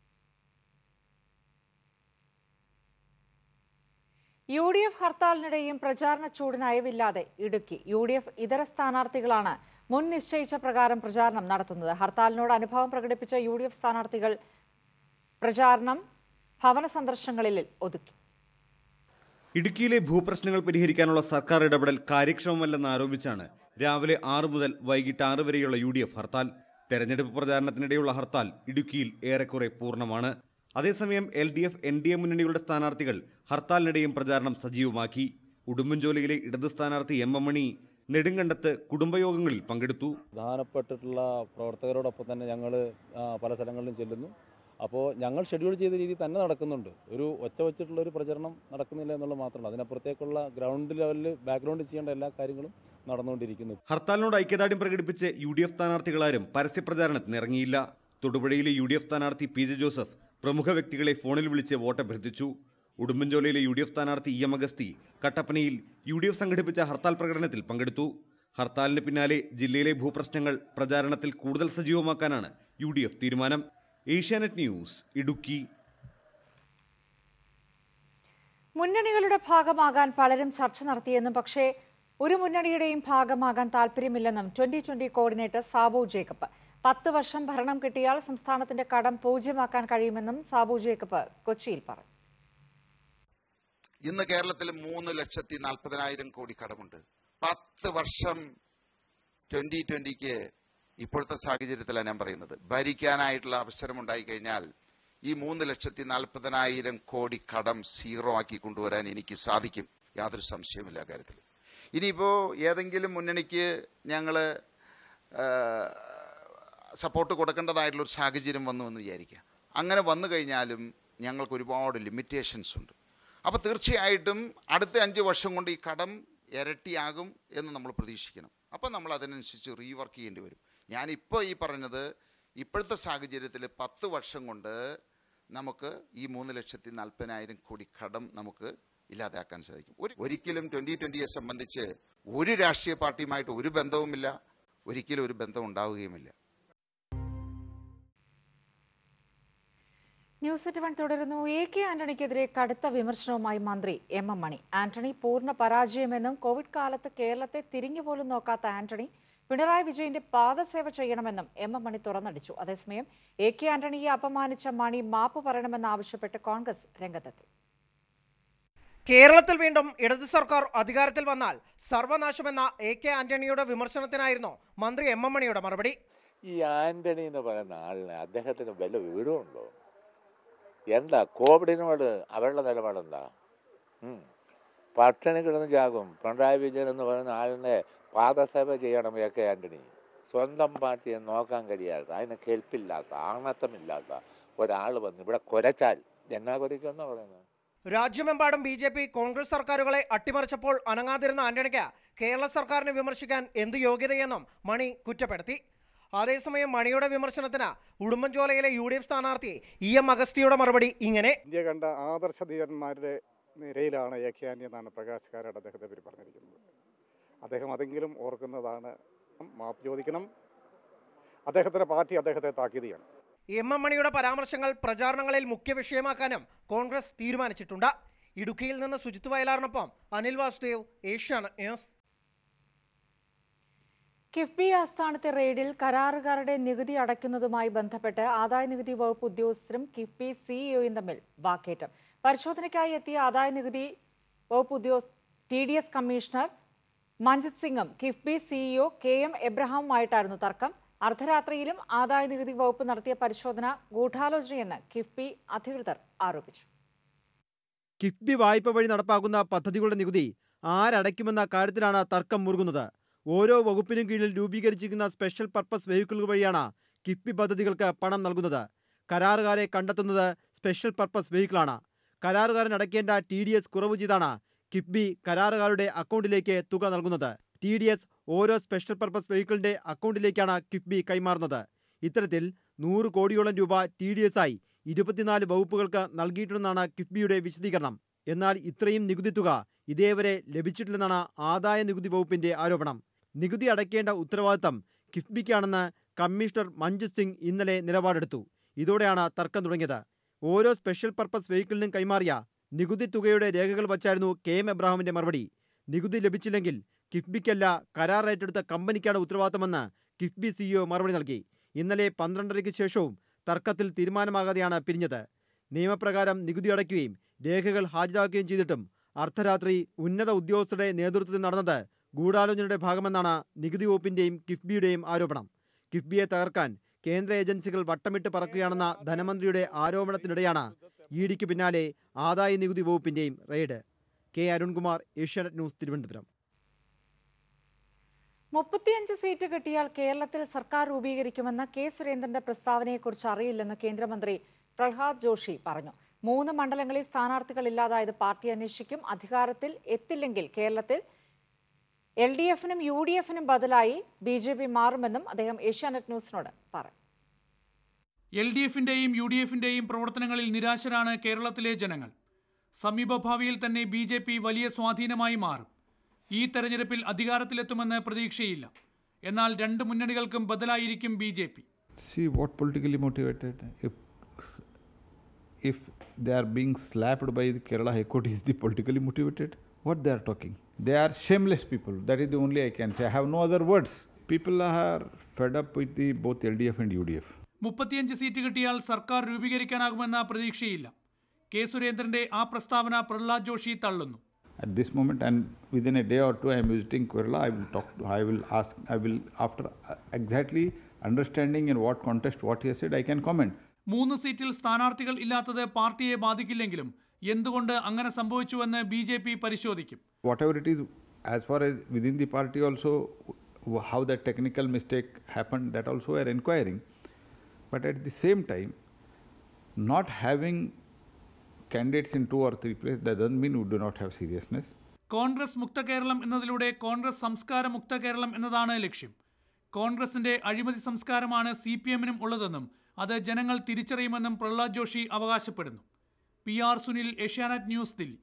യു ഡി എഫ് ഹർത്താലിനിടെയും പ്രചാരണ ചൂടിന് അയവില്ലാതെ ഇടുക്കി യു ഡി എഫ് ഇതര സ്ഥാനാർത്ഥികളാണ് മുൻ നിശ്ചയിച്ച പ്രകാരം പ്രചാരണം നടത്തുന്നത് ഹർത്താലിനോട് അനുഭവം പ്രകടിപ്പിച്ച യു ഡി എഫ് സ്ഥാനാർത്ഥികൾ പ്രചാരണം ഭവന സന്ദർശനങ്ങളിൽ ഒതുക്കി ഇടുക്കിയിലെ ഭൂപ്രശ്നങ്ങൾ പരിഹരിക്കാനുള്ള സർക്കാർ ഇടപെടൽ കാര്യക്ഷമമല്ലെന്ന് ആരോപിച്ചാണ് രാവിലെ ആറ് മുതൽ വൈകിട്ട് ആറ് വരെയുള്ള യു ഡി എഫ് ഹർത്താൽ തെരഞ്ഞെടുപ്പ് പ്രചാരണത്തിനിടെയുള്ള ഹർത്താൽ ഇടുക്കിയിൽ ഏറെക്കുറെ പൂർണ്ണമാണ് അതേസമയം L D F N D A മുന്നണികളുടെ സ്ഥാനാർത്ഥികൾ ഹർത്താലിനിടെയും പ്രചാരണം സജീവമാക്കി ഉടുമ്പൻചോലയിലെ ഇടത് സ്ഥാനാർത്ഥി എം എം മണി നെടുങ്കണ്ടത്ത് കുടുംബയോഗങ്ങളിൽ പങ്കെടുത്തു പ്രധാനപ്പെട്ടിട്ടുള്ള പ്രവർത്തകരോടൊപ്പം തന്നെ ഞങ്ങൾ പല സ്ഥലങ്ങളിലും ചെല്ലുന്നു അപ്പോൾ ഞങ്ങൾ ഷെഡ്യൂൾ ചെയ്ത രീതിയിൽ തന്നെ നടക്കുന്നുണ്ട് ഒരു ഒച്ച വെച്ചിട്ടുള്ള ഒരു പ്രചരണം നടക്കുന്നില്ല എന്നുള്ളത് മാത്രമല്ല അതിനപ്പുറത്തേക്കുള്ള ഗ്രൗണ്ട് ലെവലിൽ ബാക്ക്ഗ്രൗണ്ട് ചെയ്യേണ്ട എല്ലാ കാര്യങ്ങളും നടന്നുകൊണ്ടിരിക്കുന്നു ഹർത്താലിനോട് ഐക്യദാർഢ്യം പ്രകടിപ്പിച്ച് യു ഡി എഫ് സ്ഥാനാർത്ഥികളാരും പരസ്യപ്രചാരണത്തിന് ഇറങ്ങിയില്ല തൊടുപുഴയിലെ യു ഡി എഫ് സ്ഥാനാർത്ഥി പി ജെ ജോസഫ് പ്രമുഖ വ്യക്തികളെ ഫോണിൽ വിളിച്ച് വോട്ടഭ്യർത്ഥിച്ചു ഉടുമ്പൻചോലയിലെ യു ഡി എഫ് സ്ഥാനാർത്ഥി ഇ എം അഗസ്തി കട്ടപ്പനയിൽ യു ഡി എഫ് സംഘടിപ്പിച്ച ഹർത്താൽ പ്രകടനത്തിൽ പങ്കെടുത്തു ഹർത്താലിന് പിന്നാലെ ജില്ലയിലെ ഭൂപ്രശ്നങ്ങൾ പ്രചാരണത്തിൽ കൂടുതൽ സജീവമാക്കാനാണ് യു ഡി എഫ് തീരുമാനം ഏഷ്യാനെറ്റ് ന്യൂസ് ഇടുക്കി മുന്നണികളുടെ ഭാഗമാകാൻ പലരും ചർച്ച നടത്തിയെന്നും പക്ഷേ ഒരു മുന്നണിയുടെയും ഭാഗമാകാൻ താല്പര്യമില്ലെന്നും twenty twenty coordinator Sabu Jacob പത്ത് വർഷം ഭരണം കിട്ടിയാൽ സംസ്ഥാനത്തിന്റെ കടം പൂജ്യമാക്കാൻ കഴിയുമെന്നും സാബു ജേക്കബ് കൊച്ചിയിൽ പറഞ്ഞു ഇന്ന് കേരളത്തിൽ മൂന്ന് ലക്ഷത്തി നാൽപ്പതിനായിരം കോടി കടമുണ്ട് പത്ത് വർഷം ട്വന്റി ട്വന്റിക്ക് ഇപ്പോഴത്തെ സാഹചര്യത്തിലാണ് ഞാൻ പറയുന്നത് ഭരിക്കാനായിട്ടുള്ള അവസരം ഉണ്ടായി കഴിഞ്ഞാൽ ഈ മൂന്ന് ലക്ഷത്തി നാൽപ്പതിനായിരം കോടി കടം സീറോ ആക്കി കൊണ്ടുവരാൻ എനിക്ക് സാധിക്കും യാതൊരു സംശയമില്ല കാര്യത്തിൽ ഇനിയിപ്പോ ഏതെങ്കിലും മുന്നണിക്ക് ഞങ്ങൾ സപ്പോർട്ട് കൊടുക്കേണ്ടതായിട്ടുള്ള ഒരു സാഹചര്യം വന്നു എന്ന് വിചാരിക്കുക അങ്ങനെ വന്നു കഴിഞ്ഞാലും ഞങ്ങൾക്ക് ഒരുപാട് ലിമിറ്റേഷൻസ് ഉണ്ട് അപ്പോൾ തീർച്ചയായിട്ടും അടുത്ത അഞ്ച് വർഷം കൊണ്ട് ഈ കടം ഇരട്ടിയാകും എന്ന് നമ്മൾ പ്രതീക്ഷിക്കണം അപ്പോൾ നമ്മൾ അതിനനുസരിച്ച് റീവർക്ക് ചെയ്യേണ്ടി വരും ഞാനിപ്പോൾ ഈ പറഞ്ഞത് ഇപ്പോഴത്തെ സാഹചര്യത്തിൽ പത്ത് വർഷം കൊണ്ട് നമുക്ക് ഈ മൂന്ന് ലക്ഷത്തി നാൽപ്പതിനായിരം കോടി കടം നമുക്ക് ഇല്ലാതാക്കാൻ സാധിക്കും ഒരു ഒരിക്കലും ട്വൻ്റി ട്വൻ്റിയെ സംബന്ധിച്ച് ഒരു രാഷ്ട്രീയ പാർട്ടിയുമായിട്ട് ഒരു ബന്ധവുമില്ല ഒരിക്കലും ഒരു ബന്ധം ഉണ്ടാവുകയുമില്ല ന്യൂസ് എറ്റ് വൺ തുടരുന്നു എ കെ ആന്റണിക്കെതിരെ കടുത്ത വിമർശനവുമായി മന്ത്രി എം എം മണി ആന്റണി പൂർണ്ണ പരാജയമെന്നും കോവിഡ് കാലത്ത് കേരളത്തെ തിരിഞ്ഞുപോലും നോക്കാത്ത ആന്റണി പിണറായി വിജയന്റെ പാദസേവ ചെയ്യണമെന്നും എം എം മണി തുറന്നടിച്ചു അതേസമയം എ കെ ആന്റണിയെ അപമാനിച്ച മണി മാപ്പ് പറയണമെന്നാവശ്യപ്പെട്ട് കോൺഗ്രസ് രംഗത്തെത്തി കേരളത്തിൽ വീണ്ടും ഇടതു സർക്കാർ അധികാരത്തിൽ വന്നാൽ സർവനാശമെന്ന എ കെ ആന്റണിയുടെ വിമർശനത്തിനായിരുന്നു മന്ത്രി എം എം മണിയുടെ മറുപടി ഈ ആന്റണി എന്ന് പറയുന്ന ആളിന് അദ്ദേഹത്തിന് വല്ല വിവരമുണ്ടോ എന്താ കോവിഡിനോട് അവരുടെ നിലപാടെന്താ ഉം. പട്ടിണി കിടന്ന് ചാകും പിണറായി വിജയൻ എന്ന് പറയുന്ന ആളിനെ പാദസേവ ചെയ്യണം എ കെ ആന്റണി സ്വന്തം പാർട്ടിയെ നോക്കാൻ കഴിയാത്ത അതിനെ കേൾപ്പില്ലാത്ത ആണത്തമില്ലാത്ത ഒരാൾ വന്ന് ഇവിടെ കുരച്ചാൽ എന്നാ കുരയ്ക്കുമെന്നാ പറയുന്നത് രാജ്യമെമ്പാടും ബി ജെ പി കോൺഗ്രസ് സർക്കാരുകളെ അട്ടിമറിച്ചപ്പോൾ അനങ്ങാതിരുന്ന ആന്റണിക്ക് കേരള സർക്കാരിനെ വിമർശിക്കാൻ എന്ത് യോഗ്യതയെന്നും മണി കുറ്റപ്പെടുത്തി അതേസമയം മണിയുടെ വിമർശനത്തിന് ഉടുമ്പൻചോലയിലെ യു ഡി എഫ് സ്ഥാനാർത്ഥി ഇ എം അഗസ്തിയുടെ മറുപടി ഇങ്ങനെ ഇന്ത്യ കണ്ട ആദർശ ധീരന്മാരുടെ നിരയിലാണ് എ കെ ആന്റണി എന്നാണ് പ്രകാശ് കാരാട് അദ്ദേഹത്തെ പറ്റി പറഞ്ഞിരിക്കുന്നത് അദ്ദേഹം അതെങ്കിലും ഓർക്കുന്നതാണ് മാപ്പ് ചോദിക്കണം അദ്ദേഹത്തിൻ്റെ പാർട്ടി അദ്ദേഹത്തെ താക്കീത് ചെയ്യണം എം എം മണിയുടെ പരാമർശങ്ങൾ പ്രചാരണങ്ങളിൽ മുഖ്യ വിഷയമാക്കാനും കോൺഗ്രസ് തീരുമാനിച്ചിട്ടുണ്ട് ഇടുക്കിയിൽ നിന്ന് സുജിത് വയലാറിനൊപ്പം അനിൽ വാസുദേവ് ഏഷ്യാനെറ്റ് ന്യൂസ് കിഫ്ബി ആസ്ഥാനത്തെ റെയ്ഡിൽ കരാറുകാരുടെ നികുതി അടയ്ക്കുന്നതുമായി ബന്ധപ്പെട്ട് ആദായനികുതി വകുപ്പ് ഉദ്യോഗസ്ഥരും കിഫ്ബി സിഇഒയും തമ്മിൽ വാക്കേറ്റം പരിശോധനയ്ക്കായി എത്തിയ ആദായനികുതി വകുപ്പ് ഉദ്യോഗസ്ഥ T D S commissioner Manjit സിംഗും കിഫ്ബി സിഇഒ കെ എം എബ്രഹാമുമായിട്ടായിരുന്നു തർക്കം അർദ്ധരാത്രിയിലും ആദായനികുതി വകുപ്പ് നടത്തിയ പരിശോധന ഗൂഢാലോചനയെന്ന് കിഫ്ബി അധികൃതർ ആരോപിച്ചു കിഫ്ബി വായ്പ വഴി നടപ്പാക്കുന്ന പദ്ധതികളുടെ നികുതി ആരടയ്ക്കുമെന്ന കാര്യത്തിലാണ് തർക്കം മുറുകുന്നത് ഓരോ വകുപ്പിനും കീഴിൽ രൂപീകരിച്ചിരിക്കുന്ന സ്പെഷ്യൽ പർപ്പസ് വെഹിക്കിളുകൾ വഴിയാണ് കിഫ്ബി പദ്ധതികൾക്ക് പണം നൽകുന്നത് കരാറുകാരെ കണ്ടെത്തുന്നത് സ്പെഷ്യൽ പർപ്പസ് വെഹിക്കിളാണ് കരാറുകാരൻ അടയ്ക്കേണ്ട ടി ഡി എസ് കുറവ് ചെയ്താണ് കിഫ്ബി കരാറുകാരുടെ അക്കൗണ്ടിലേക്ക് തുക നൽകുന്നത് ടി ഡി എസ് ഓരോ സ്പെഷ്യൽ പർപ്പസ് വെഹിക്കിളിന്റെ അക്കൗണ്ടിലേക്കാണ് കിഫ്ബി കൈമാറുന്നത് ഇത്തരത്തിൽ നൂറ് കോടിയോളം രൂപ ടി ഡി എസ് ആയി ഇരുപത്തിനാല് വകുപ്പുകൾക്ക് നൽകിയിട്ടുണ്ടെന്നാണ് കിഫ്ബിയുടെ വിശദീകരണം എന്നാൽ ഇത്രയും നികുതി തുക ഇതേവരെ ലഭിച്ചിട്ടില്ലെന്നാണ് ആദായ നികുതി വകുപ്പിന്റെ ആരോപണം നികുതി അടയ്ക്കേണ്ട ഉത്തരവാദിത്തം കിഫ്ബിക്കാണെന്ന് കമ്മീഷണർ മഞ്ജു സിംഗ് ഇന്നലെ നിലപാടെടുത്തു ഇതോടെയാണ് തർക്കം തുടങ്ങിയത് ഓരോ സ്പെഷ്യൽ പർപ്പസ് വെഹിക്കിളിനും കൈമാറിയ നികുതി തുകയുടെ രേഖകൾ വച്ചായിരുന്നു കെ എം എബ്രാഹിമിന്റെ മറുപടി നികുതി ലഭിച്ചില്ലെങ്കിൽ കിഫ്ബിക്കല്ല കരാർ ഏറ്റെടുത്ത കമ്പനിക്കാണ് ഉത്തരവാദിത്തമെന്ന് കിഫ്ബി സിഇഒ മറുപടി നൽകി ഇന്നലെ പന്ത്രണ്ടരയ്ക്ക് ശേഷവും തർക്കത്തിൽ തീരുമാനമാകാതെയാണ് പിരിഞ്ഞത് നിയമപ്രകാരം നികുതി അടയ്ക്കുകയും രേഖകൾ ഹാജരാക്കുകയും ചെയ്തിട്ടും അർദ്ധരാത്രി ഉന്നത ഉദ്യോഗസ്ഥരുടെ നേതൃത്വത്തിൽ നടന്നത് ഗൂഢാലോചനയുടെ ഭാഗമെന്നാണ് നികുതി വകുപ്പിന്റെയും കിഫ്ബിയുടെയും ആരോപണം കിഫ്ബിയെ തകർക്കാൻ കേന്ദ്ര ഏജൻസികൾ വട്ടമിട്ട് പറക്കുകയാണെന്ന ധനമന്ത്രിയുടെ ആരോപണത്തിനിടെയാണ് ഇ ഡിക്ക് പിന്നാലെ ആദായ നികുതി വകുപ്പിന്റെയും raid K Arunkumar Asianet news Thiruvananthapuram മുപ്പത്തിയഞ്ച് സീറ്റ് കിട്ടിയാൽ കേരളത്തിൽ സർക്കാർ രൂപീകരിക്കുമെന്ന കെ സുരേന്ദ്രന്റെ പ്രസ്താവനയെക്കുറിച്ച് അറിയില്ലെന്ന് കേന്ദ്രമന്ത്രി പ്രഹ്ലാദ് ജോഷി പറഞ്ഞു മൂന്ന് മണ്ഡലങ്ങളിൽ സ്ഥാനാർത്ഥികൾ ഇല്ലാതായത് പാർട്ടി അന്വേഷിക്കും അധികാരത്തിൽ എത്തില്ലെങ്കിൽ കേരളത്തിൽ എൽ ഡി എഫിനും യു ഡി എഫിനും ബദലായി ബി ജെ പി മാറുമെന്നും അദ്ദേഹം ഏഷ്യാനെറ്റ് ന്യൂസിനോട് പറഞ്ഞു എൽ ഡി എഫിന്റെയും യു ഡി എഫിന്റെയും പ്രവർത്തനങ്ങളിൽ നിരാശരാണ് കേരളത്തിലെ ജനങ്ങൾ സമീപഭാവിയിൽ തന്നെ ബി ജെ പി വലിയ സ്വാധീനമായി മാറും ഈ തെരഞ്ഞെടുപ്പിൽ അധികാരത്തിലെത്തുമെന്ന് പ്രതീക്ഷയില്ല എന്നാൽ രണ്ട് മുന്നണികൾക്കും ബദലായിരിക്കും B J P See what politically motivated. If if they are being slapped by the Kerala High Court, is the politically motivated? What they are talking? They are shameless people. That is the only I can say. I have no other words. People are fed up with the both LDF and UDF. മുപ്പത്തിയഞ്ച് സീറ്റ് കിട്ടിയാൽ സർക്കാർ രൂപീകരിക്കാനാകുമെന്ന പ്രതീക്ഷയില്ല കെ സുരേന്ദ്രന്റെ ആ പ്രസ്താവന പ്രഹ്ലാദ് ജോഷി തള്ളുന്നു At this moment, and within a day or two, I am visiting Kerala. I will talk. To, I will ask. I will after uh, exactly understanding in what context what he has said, I can comment. മൂന്ന് സീറ്റിൽ സ്ഥാനാർത്ഥികൾ ഇല്ലാത്തത് പാർട്ടിയെ ബാധിക്കില്ലെങ്കിലും എന്തുകൊണ്ട് അങ്ങനെ സംഭവിച്ചുവെന്ന് ബി ജെ പി പരിശോധിക്കും whatever it is, as far as within the party also, w- how that technical mistake happened, that also we are inquiring. But at the same time, not having candidates in two or three places, that doesn't mean we do not have seriousness. Congress മുക്ത കേരളം എന്നതിലൂടെ കോൺഗ്രസ് സംസ്കാര മുക്ത കേരളം എന്നതാണ് ലക്ഷ്യം കോൺഗ്രസിന്റെ അഴിമതി സംസ്കാരമാണ് സി പി എമ്മിനും ഉള്ളതെന്നും അത് ജനങ്ങൾ തിരിച്ചറിയുമെന്നും പ്രഹ്ലാദ് ജോഷി അവകാശപ്പെടുന്നു P R Sunil Asianet news Delhi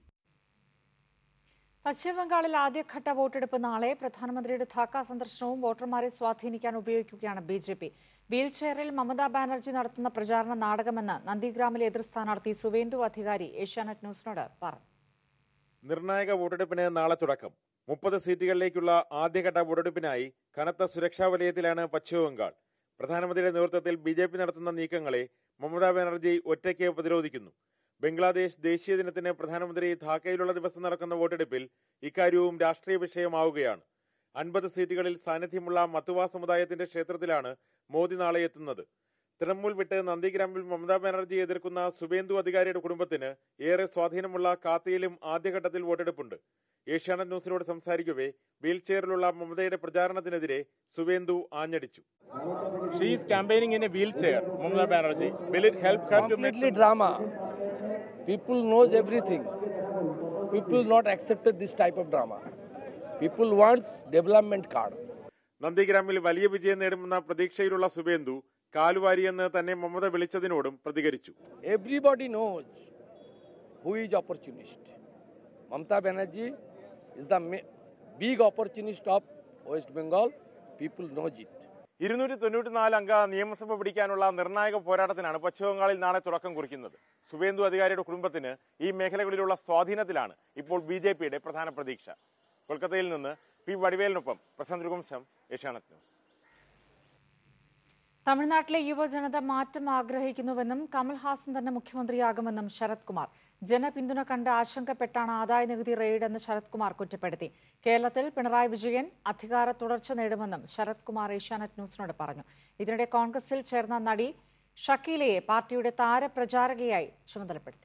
പശ്ചിമബംഗാളിൽ ആദ്യഘട്ട വോട്ടെടുപ്പ് നാളെ പ്രധാനമന്ത്രിയുടെ ധാക്ക സന്ദർശനവും വോട്ടർമാരെ സ്വാധീനിക്കാൻ ഉപയോഗിക്കുകയാണ് ബി ജെ പി വീൽ ചെയറിൽ മമതാ ബാനർജി നടത്തുന്ന പ്രചാരണ നാടകമെന്ന് നന്ദിഗ്രാമിലെ എതിർ സ്ഥാനാർത്ഥി സുവേന്ദു അധികാരി ഏഷ്യാനെറ്റ് ന്യൂസിനോട് പറഞ്ഞു നിർണായക വോട്ടെടുപ്പിന് നാളെ തുടക്കം മുപ്പത് സീറ്റുകളിലേക്കുള്ള ആദ്യഘട്ട വോട്ടെടുപ്പിനായി കനത്ത സുരക്ഷാ വലയത്തിലാണ് പശ്ചിമബംഗാൾ പ്രധാനമന്ത്രിയുടെ നേതൃത്വത്തിൽ ബി ജെ പി നടത്തുന്ന നീക്കങ്ങളെ മമതാ ബാനർജി ഒറ്റയ്ക്ക് പ്രതിരോധിക്കുന്നു ബംഗ്ലാദേശ് ദേശീയ ദിനത്തിന് പ്രധാനമന്ത്രി ധാക്കയിലുള്ള ദിവസം നടക്കുന്ന വോട്ടെടുപ്പിൽ ഇക്കാര്യവും രാഷ്ട്രീയ വിഷയമാവുകയാണ് അൻപത് സീറ്റുകളിൽ സാന്നിധ്യമുള്ള മത്തുവ സമുദായത്തിന്റെ ക്ഷേത്രത്തിലാണ് മോദി നാളെ എത്തുന്നത് തൃണമൂൽ വിട്ട് നന്ദിഗ്രാമിൽ മമതാ ബാനർജി എതിർക്കുന്ന സുബേന്ദു അധികാരിയുടെ കുടുംബത്തിന് ഏറെ സ്വാധീനമുള്ള കാത്തിയിലും ആദ്യഘട്ടത്തിൽ വോട്ടെടുപ്പുണ്ട് ഏഷ്യാനെറ്റ് ന്യൂസിനോട് സംസാരിക്കവേ വീൽ ചെയറിലുള്ള മമതയുടെ പ്രചാരണത്തിനെതിരെ സുവേന്ദു ആഞ്ഞടിച്ചു She is campaigning in a wheelchair, Mamata Banerjee. Will it help her to make completely drama. People knows everything. People not accepted this type of drama. People wants development card. നന്ദിഗ്രാമിൽ വലിയ വിജയം നേടുമെന്ന പ്രതീക്ഷയിലുള്ള സുബേന്ദു കാലുവാരിയെന്ന് തന്നെ മമത വിളിച്ചതിനോടും പ്രതികരിച്ചു Everybody knows who is opportunist. Mamata Banerjee is the ma- big opportunist of West Bengal. People knows it. ഇരുന്നൂറ്റി തൊണ്ണൂറ്റിനാല് അംഗ നിയമസഭ പിടിക്കാനുള്ള നിർണായക പോരാട്ടത്തിനാണ് പശ്ചിമബംഗാളിൽ നാളെ തുടക്കം കുറിക്കുന്നത് സുവേന്ദു അധികാരിയുടെ കുടുംബത്തിന് ഈ മേഖലകളിലുള്ള സ്വാധീനത്തിലാണ് ഇപ്പോൾ ബി ജെ പിയുടെ പ്രധാന പ്രതീക്ഷ കൊൽക്കത്തയിൽ നിന്ന് പി വടിവേലിനൊപ്പം പ്രശാന്ത് രഘുവംശം ഏഷ്യാനെറ്റ് ന്യൂസ് തമിഴ്നാട്ടിലെ യുവജനത മാറ്റം ആഗ്രഹിക്കുന്നുവെന്നും കമൽഹാസൻ തന്നെ മുഖ്യമന്ത്രിയാകുമെന്നും ശരത് കുമാർ ജനപിന്തുണ കണ്ട് ആശങ്കപ്പെട്ടാണ് ആദായ നികുതി റെയ്ഡ് എന്ന് ശരത് കുമാർ കുറ്റപ്പെടുത്തി കേരളത്തിൽ പിണറായി വിജയൻ അധികാര തുടർച്ച നേടുമെന്നും ശരത് കുമാർ ഏഷ്യാനെറ്റ് ന്യൂസിനോട് പറഞ്ഞു ഇതിനിടെ കോൺഗ്രസിൽ ചേർന്ന നടി ഷക്കീലയെ പാർട്ടിയുടെ താരപ്രചാരകയായി ചുമതലപ്പെടുത്തി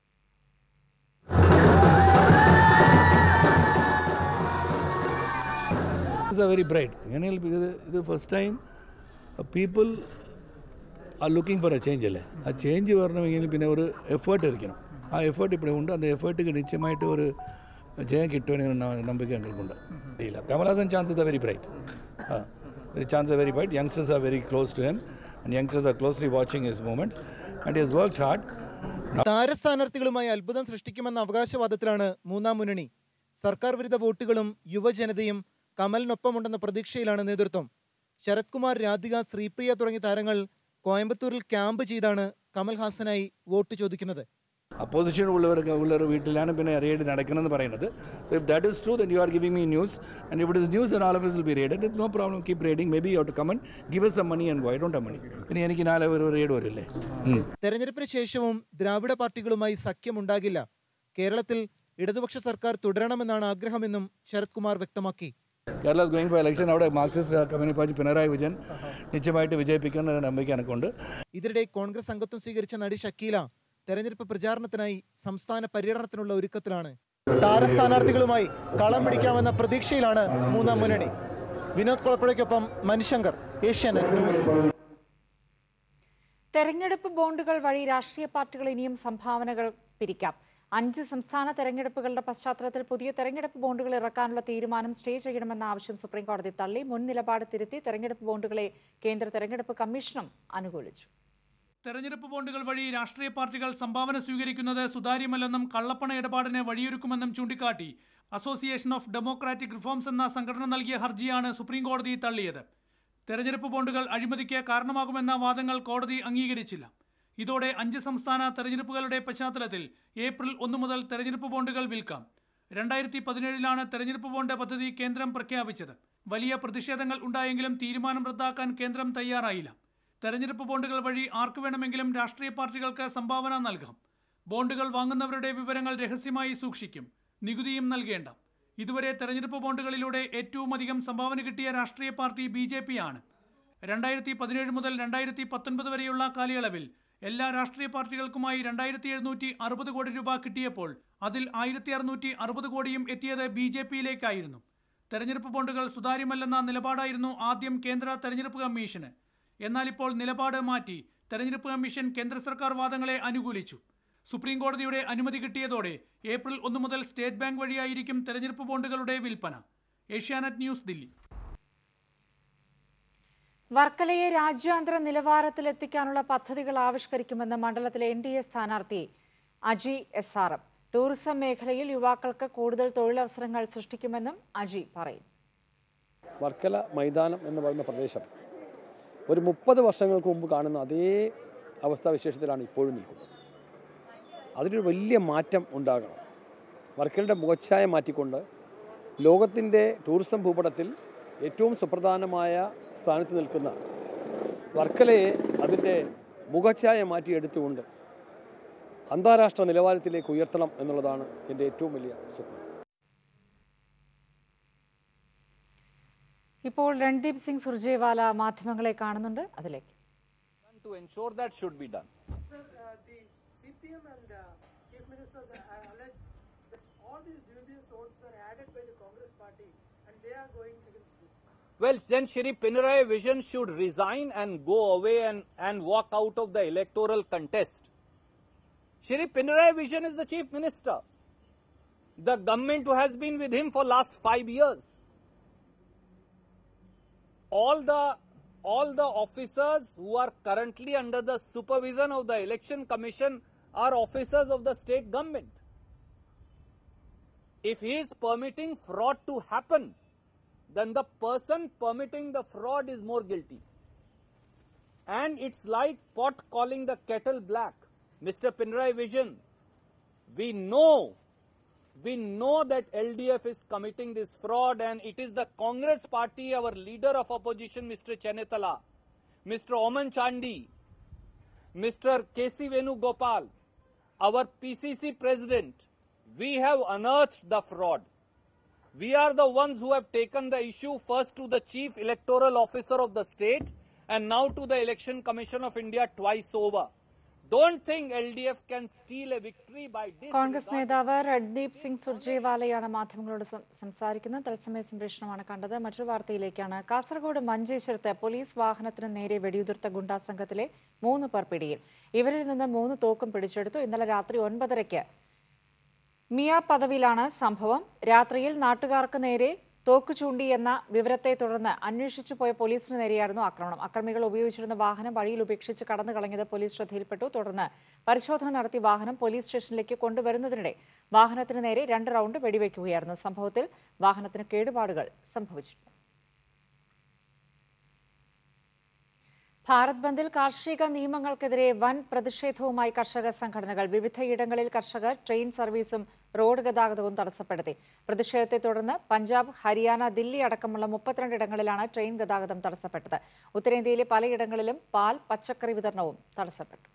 is a very bright. അങ്ങനെയല്ല ഇത് ഇത് first time people are looking for a change അല്ലേ ആ ചേഞ്ച് വരണമെങ്കിൽ പിന്നെ ഒരു എഫേർട്ട് ഇരിക്കണം ആ എഫേർട്ട് ഇപ്പോൾ ഉണ്ട് அந்த എഫേർட்டுக்கு நிச்சயமாയിട്ട് ஒரு ஜெயம் கிட்டுவேன் நம்பிக்கை எங்களுக்கு உண்டு இல்ல Kamal Haasan chances are very bright very chances are very bright youngsters are very close to him and youngsters are closely watching his movements and he has worked hard താരസ്ഥാനാർത്ഥികളുമായി അത്ഭുതം സൃഷ്ടിക്കുമെന്ന അവകാശവാദത്തിലാണ് മൂന്നാം മുന്നണി സർക്കാർ വിരുദ്ധ വോട്ടുകളും യുവജനതയും കമലിനൊപ്പമുണ്ടെന്ന പ്രതീക്ഷയിലാണ് നേതൃത്വം ശരത് കുമാർ രാധിക ശ്രീപ്രിയ തുടങ്ങിയ താരങ്ങൾ കോയമ്പത്തൂരിൽ ക്യാമ്പ് ചെയ്താണ് കമൽഹാസനായി വോട്ട് ചോദിക്കുന്നത് അപ്പോസിഷൻ ഉള്ളവർക്ക് ഉള്ളവർ വീട്ടിലാണ് പിന്നെ റെയ്ഡ് നടക്കണമെന്ന് പറയുന്നത് so if that is true then you are giving me news and if it is news all of will be raided it no problem keep raiding may be you too come on give us some money and go I don't have money പിന്നെ എനിക്ക് നാളെ ഒരു റെയ്ഡ് വരില്ലേ ഉം. തെരഞ്ഞെടുപ്പിന് ശേഷവും ദ്രാവിഡ പാർട്ടികളുമായി സഖ്യമുണ്ടാകില്ല കേരളത്തിൽ ഇടതുപക്ഷ സർക്കാർ തുടരണമെന്നാണ് ആഗ്രഹമെന്നും ശരത് കുമാർ വ്യക്തമാക്കി കേരള ഗോയിങ് ഫോർ ഇലക്ഷൻ അവിടെ Marxist Communist Party Pinarayi Vijayan നിശ്ചയമായിട്ട് വിജയിപ്പിക്കുന്ന നம்பிக்கை എനിക്കുണ്ട് ഇതിനിടെ കോൺഗ്രസ് അംഗത്വം സ്വീകരിച്ച നടി ഷക്കീല തെരഞ്ഞെടുപ്പ് പ്രചാരണത്തിനായി സംസ്ഥാന പര്യടനത്തിനുള്ള ഒരുക്കത്തിലാണ് താരസ്ഥാനാർത്ഥികളുമായി കളം പിടിക്കാമെന്ന പ്രതീക്ഷയിലാണ് മൂന്നാം മുന്നണി വിനോദ് കുളപ്പുഴയ്ക്കൊപ്പം മനുശങ്കർ ഏഷ്യാനെറ്റ് ന്യൂസ് തെരഞ്ഞെടുപ്പ് ബോണ്ടുകൾ വഴി രാഷ്ട്രീയ പാർട്ടികൾ ഇനിയും സംഭാവനകൾ പിരിക്കാം അഞ്ച് സംസ്ഥാന തെരഞ്ഞെടുപ്പുകളുടെ പശ്ചാത്തലത്തിൽ പുതിയ തെരഞ്ഞെടുപ്പ് ബോണ്ടുകൾ ഇറക്കാനുള്ള തീരുമാനം സ്റ്റേ ചെയ്യണമെന്ന ആവശ്യം സുപ്രീംകോടതി തള്ളി മുൻ നിലപാട് തിരുത്തി തെരഞ്ഞെടുപ്പ് ബോണ്ടുകളെ കേന്ദ്ര തെരഞ്ഞെടുപ്പ് കമ്മീഷനും അനുകൂലിച്ചു തെരഞ്ഞെടുപ്പ് ബോണ്ടുകൾ വഴി രാഷ്ട്രീയ പാർട്ടികൾ സംഭാവന സ്വീകരിക്കുന്നത് സുതാര്യമല്ലെന്നും കള്ളപ്പണ ഇടപാടിന് വഴിയൊരുക്കുമെന്നും ചൂണ്ടിക്കാട്ടി അസോസിയേഷൻ ഓഫ് ഡെമോക്രാറ്റിക് റിഫോംസ് എന്ന സംഘടന നൽകിയ ഹർജിയാണ് സുപ്രീംകോടതി തള്ളിയത് തെരഞ്ഞെടുപ്പ് ബോണ്ടുകൾ അഴിമതിക്ക് കാരണമാകുമെന്ന വാദങ്ങൾ കോടതി അംഗീകരിച്ചില്ല ഇതോടെ അഞ്ച് സംസ്ഥാന തെരഞ്ഞെടുപ്പുകളുടെ പശ്ചാത്തലത്തിൽ ഏപ്രിൽ ഒന്ന് മുതൽ തെരഞ്ഞെടുപ്പ് ബോണ്ടുകൾ വിൽക്കാം രണ്ടായിരത്തി പതിനേഴിലാണ് തെരഞ്ഞെടുപ്പ് ബോണ്ട് പദ്ധതി കേന്ദ്രം പ്രഖ്യാപിച്ചത് വലിയ പ്രതിഷേധങ്ങൾ ഉണ്ടായെങ്കിലും തീരുമാനം റദ്ദാക്കാൻ കേന്ദ്രം തയ്യാറായില്ല തെരഞ്ഞെടുപ്പ് ബോണ്ടുകൾ വഴി ആർക്കു വേണമെങ്കിലും രാഷ്ട്രീയ പാർട്ടികൾക്ക് സംഭാവന നൽകാം ബോണ്ടുകൾ വാങ്ങുന്നവരുടെ വിവരങ്ങൾ രഹസ്യമായി സൂക്ഷിക്കും നികുതിയും നൽകേണ്ട ഇതുവരെ തെരഞ്ഞെടുപ്പ് ബോണ്ടുകളിലൂടെ ഏറ്റവും അധികം സംഭാവന കിട്ടിയ രാഷ്ട്രീയ പാർട്ടി ബി ജെ പി ആണ് രണ്ടായിരത്തി പതിനേഴ് മുതൽ രണ്ടായിരത്തി പത്തൊൻപത് വരെയുള്ള കാലയളവിൽ എല്ലാ രാഷ്ട്രീയ പാർട്ടികൾക്കുമായി രണ്ടായിരത്തി എഴുന്നൂറ്റി അറുപത് കോടി രൂപ കിട്ടിയപ്പോൾ അതിൽ ആയിരത്തി അറുന്നൂറ്റി അറുപത് കോടിയും എത്തിയത് ബി ജെ പിയിലേക്കായിരുന്നു തെരഞ്ഞെടുപ്പ് ബോണ്ടുകൾ സുതാര്യമല്ലെന്ന നിലപാടായിരുന്നു ആദ്യം കേന്ദ്ര തെരഞ്ഞെടുപ്പ് കമ്മീഷന് എന്നാൽ ഇപ്പോൾ നിലപാട് മാറ്റി തെരഞ്ഞെടുപ്പ് കമ്മീഷൻ കേന്ദ്ര സർക്കാർ വാദങ്ങളെ അനുകൂലിച്ചു സുപ്രീം കോടതിയുടെ അനുമതി കിട്ടിയതോടെ ഏപ്രിൽ ഒന്ന് മുതൽ സ്റ്റേറ്റ് ബാങ്ക് വഴിയായിരിക്കും തെരഞ്ഞെടുപ്പ് ബോണ്ടുകളുടെ വിൽപ്പന ഏഷ്യാനെറ്റ് ന്യൂസ് ദില്ലി വർക്കലയെ രാജ്യാന്തര നിലവാരത്തിലെത്തിക്കാനുള്ള പദ്ധതികൾ ആവിഷ്കരിക്കുമെന്ന് മണ്ഡലത്തിലെ എൻ ഡി എ സ്ഥാനാർത്ഥി Aji S R M tourism മേഖലയിൽ യുവാക്കൾക്ക് കൂടുതൽ തൊഴിലവസരങ്ങൾ സൃഷ്ടിക്കുമെന്നും അജി പറയുന്നു വർക്കല മൈതാനം എന്ന് പറയുന്ന പ്രദേശം ഒരു മുപ്പത് വർഷങ്ങൾക്ക് മുമ്പ് കാണുന്ന അതേ അവസ്ഥാവിശേഷത്തിലാണ് ഇപ്പോഴും നിൽക്കുന്നത് അതിനൊരു വലിയ മാറ്റം ഉണ്ടാകണം വർക്കലയുടെ മുഖച്ഛായ മാറ്റിക്കൊണ്ട് ലോകത്തിൻ്റെ ടൂറിസം ഭൂപടത്തിൽ ഏറ്റവും സുപ്രധാനമായ സ്ഥാനത്ത് നിൽക്കുന്ന വർക്കലയെ അതിൻ്റെ മുഖച്ഛായ മാറ്റിയെടുത്തുകൊണ്ട് അന്താരാഷ്ട്ര നിലവാരത്തിലേക്ക് ഉയർത്തണം എന്നുള്ളതാണ് എൻ്റെ ഏറ്റവും വലിയ സ്വപ്നം ഇപ്പോൾ രൺദീപ് സിംഗ് സുർജേവാല മാധ്യമങ്ങളെ കാണുന്നുണ്ട് അതിലേക്ക് to ensure that should be done. Sir, uh, the CPM and uh, Chief Ministers have alleged that all these dubious votes were added by the Congress party and they are going against this. Well, then Shri Pinarayi Vision should resign and go away and, and walk out of the electoral contest. Shri Pinarayi Vision is the Chief Minister. The government who has been with him for last five years. All the all the officers who are currently under the supervision of the election commission are officers of the state government. If he is permitting fraud to happen, then the person permitting the fraud is more guilty. And it's like pot calling the kettle black. Mr. Pinrai Vision, we know, we know that LDF is committing this fraud and it is the Congress party, our leader of opposition, Mr. Chenetala, Mr. Oman Chandi, Mr. K.C. Venugopal, our PCC president, we have unearthed the fraud. We are the ones who have taken the issue first to the chief electoral officer of the state and now to the Election Commission of India twice over. Don't think LDF can steal a victory by Congress നേതാവ് രൺദീപ് സിംഗ് സുർജേവാലയാണ് മാധ്യമങ്ങളോട് സം- സംസാരിക്കുന്നത് തത്സമയ സംപ്രേഷണമാണ് കണ്ടത് മറ്റൊരു വാർത്തയിലേക്കാണ് കാസർഗോഡ് മഞ്ചേശ്വരത്ത് പോലീസ് വാഹനത്തിന് നേരെ വെടിയുതിർത്ത ഗുണ്ടാ സംഘത്തിലെ മൂന്ന് പേർ പിടിയിൽ ഇവരിൽ നിന്ന് മൂന്ന് തോക്കും പിടിച്ചെടുത്തു ഇന്നലെ രാത്രി ഒൻപതരയ്ക്ക് മിയ പദവിയിലാണ് സംഭവം രാത്രിയിൽ നാട്ടുകാർക്ക് നേരെ തോക്ക് ചൂണ്ടി എന്ന വിവരത്തെ തുടർന്ന് അന്വേഷിച്ചു പോയ പോലീസിന് നേരെയായിരുന്നു ആക്രമണം അക്രമികൾ ഉപയോഗിച്ചിരുന്ന വാഹനം വഴിയിൽ ഉപേക്ഷിച്ച് കടന്നു കളഞ്ഞത് പോലീസ് ശ്രദ്ധയിൽപ്പെട്ടു തുടർന്ന് പരിശോധന നടത്തി വാഹനം പോലീസ് സ്റ്റേഷനിലേക്ക് കൊണ്ടുവരുന്നതിനിടെ വാഹനത്തിന് നേരെ രണ്ട് റൗണ്ട് വെടിവെക്കുകയായിരുന്നു സംഭവത്തിൽ വാഹനത്തിന് കേടുപാടുകൾ സംഭവിച്ചിട്ടുണ്ട് ഭാരത് ബന്ദിൽ കാർഷിക നിയമങ്ങൾക്കെതിരെ വൻ പ്രതിഷേധവുമായി കർഷക സംഘടനകൾ വിവിധയിടങ്ങളിൽ കർഷകർ ട്രെയിൻ സർവീസും റോഡ് ഗതാഗതവും തടസ്സപ്പെടുത്തി പ്രതിഷേധത്തെ തുടർന്ന് പഞ്ചാബ് ഹരിയാന ദില്ലി അടക്കമുള്ള മുപ്പത്തിരണ്ട് ഇടങ്ങളിലാണ് ട്രെയിൻ ഗതാഗതം തടസ്സപ്പെട്ടത് ഉത്തരേന്ത്യയിലെ പലയിടങ്ങളിലും പാൽ പച്ചക്കറി വിതരണവും തടസ്സപ്പെട്ടു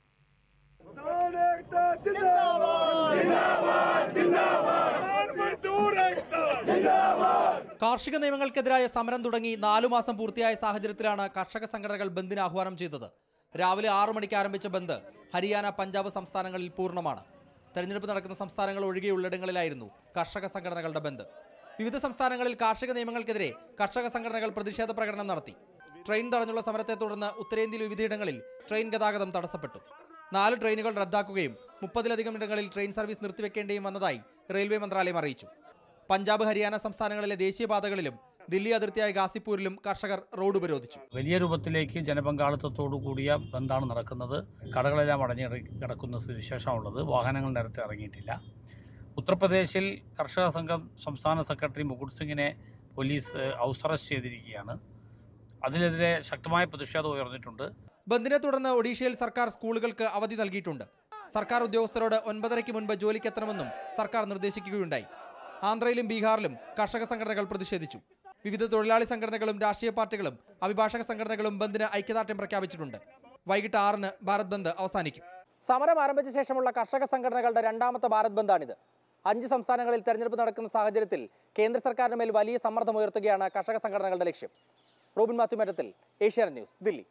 കാർഷിക നിയമങ്ങൾക്കെതിരായ സമരം തുടങ്ങി നാലു മാസം പൂർത്തിയായ സാഹചര്യത്തിലാണ് കർഷക സംഘടനകൾ ബന്ദിന് ആഹ്വാനം ചെയ്തത് രാവിലെ ആറു മണിക്ക് ആരംഭിച്ച ബന്ദ് ഹരിയാന പഞ്ചാബ് സംസ്ഥാനങ്ങളിൽ പൂർണ്ണമാണ് തെരഞ്ഞെടുപ്പ് നടക്കുന്ന സംസ്ഥാനങ്ങൾ ഒഴികെയുള്ളിടങ്ങളിലായിരുന്നു കർഷക സംഘടനകളുടെ ബന്ദ് വിവിധ സംസ്ഥാനങ്ങളിൽ കാർഷിക നിയമങ്ങൾക്കെതിരെ കർഷക സംഘടനകൾ പ്രതിഷേധ പ്രകടനം നടത്തി ട്രെയിൻ തടഞ്ഞുള്ള സമരത്തെ തുടർന്ന് ഉത്തരേന്ത്യയിൽ വിവിധയിടങ്ങളിൽ ട്രെയിൻ ഗതാഗതം തടസ്സപ്പെട്ടു നാല് ട്രെയിനുകൾ റദ്ദാക്കുകയും മുപ്പതിലധികം ഇടങ്ങളിൽ ട്രെയിൻ സർവീസ് നിർത്തിവെക്കേണ്ടിയും വന്നതായി റെയിൽവേ മന്ത്രാലയം അറിയിച്ചു പഞ്ചാബ് ഹരിയാന സംസ്ഥാനങ്ങളിലെ ദേശീയപാതകളിലും ദില്ലി അതിർത്തിയായ ഗാസിപ്പൂരിലും കർഷകർ റോഡ് ഉപരോധിച്ചു വലിയ രൂപത്തിലേക്ക് ജനപങ്കാളിത്തത്തോടു കൂടിയ ബന്ധാണ് നടക്കുന്നത് കടകളെല്ലാം അടഞ്ഞു കിടക്കുന്ന സ്ഥിതിവിശേഷമുള്ളത് വാഹനങ്ങൾ നേരത്തെ ഇറങ്ങിയിട്ടില്ല ഉത്തർപ്രദേശിൽ കർഷക സംഘം സംസ്ഥാന സെക്രട്ടറി മുകുട് സിംഗിനെ പോലീസ് ഹൗസ് അറസ്റ്റ് ചെയ്തിരിക്കുകയാണ് അതിനെതിരെ ശക്തമായ പ്രതിഷേധം ഉയർന്നിട്ടുണ്ട് ബന്ദിനെ തുടർന്ന് ഒഡീഷയിൽ സർക്കാർ സ്കൂളുകൾക്ക് അവധി നൽകിയിട്ടുണ്ട് സർക്കാർ ഉദ്യോഗസ്ഥരോട് ഒൻപതരയ്ക്ക് മുൻപ് ജോലിക്കെത്തണമെന്നും സർക്കാർ നിർദ്ദേശിക്കുകയുണ്ടായി ആന്ധ്രയിലും ബീഹാറിലും കർഷക സംഘടനകൾ പ്രതിഷേധിച്ചു വിവിധ തൊഴിലാളി സംഘടനകളും രാഷ്ട്രീയ പാർട്ടികളും അഭിഭാഷക സംഘടനകളും ബന്ദിന് ഐക്യദാർഢ്യം പ്രഖ്യാപിച്ചിട്ടുണ്ട് വൈകിട്ട് ആറിന് ഭാരത് ബന്ദ് അവസാനിക്കും സമരം ആരംഭിച്ച ശേഷമുള്ള കർഷക സംഘടനകളുടെ രണ്ടാമത്തെ ഭാരത് ബന്ദാണിത് അഞ്ച് സംസ്ഥാനങ്ങളിൽ തെരഞ്ഞെടുപ്പ് നടക്കുന്ന സാഹചര്യത്തിൽ കേന്ദ്ര സർക്കാരിന് മേൽ വലിയ സമ്മർദ്ദമുയർത്തുകയാണ് കർഷക സംഘടനകളുടെ ലക്ഷ്യം റോബിൻ മാത്യു മറ്റത്തിൽ ഏഷ്യാനെറ്റ് ന്യൂസ് ദില്ലി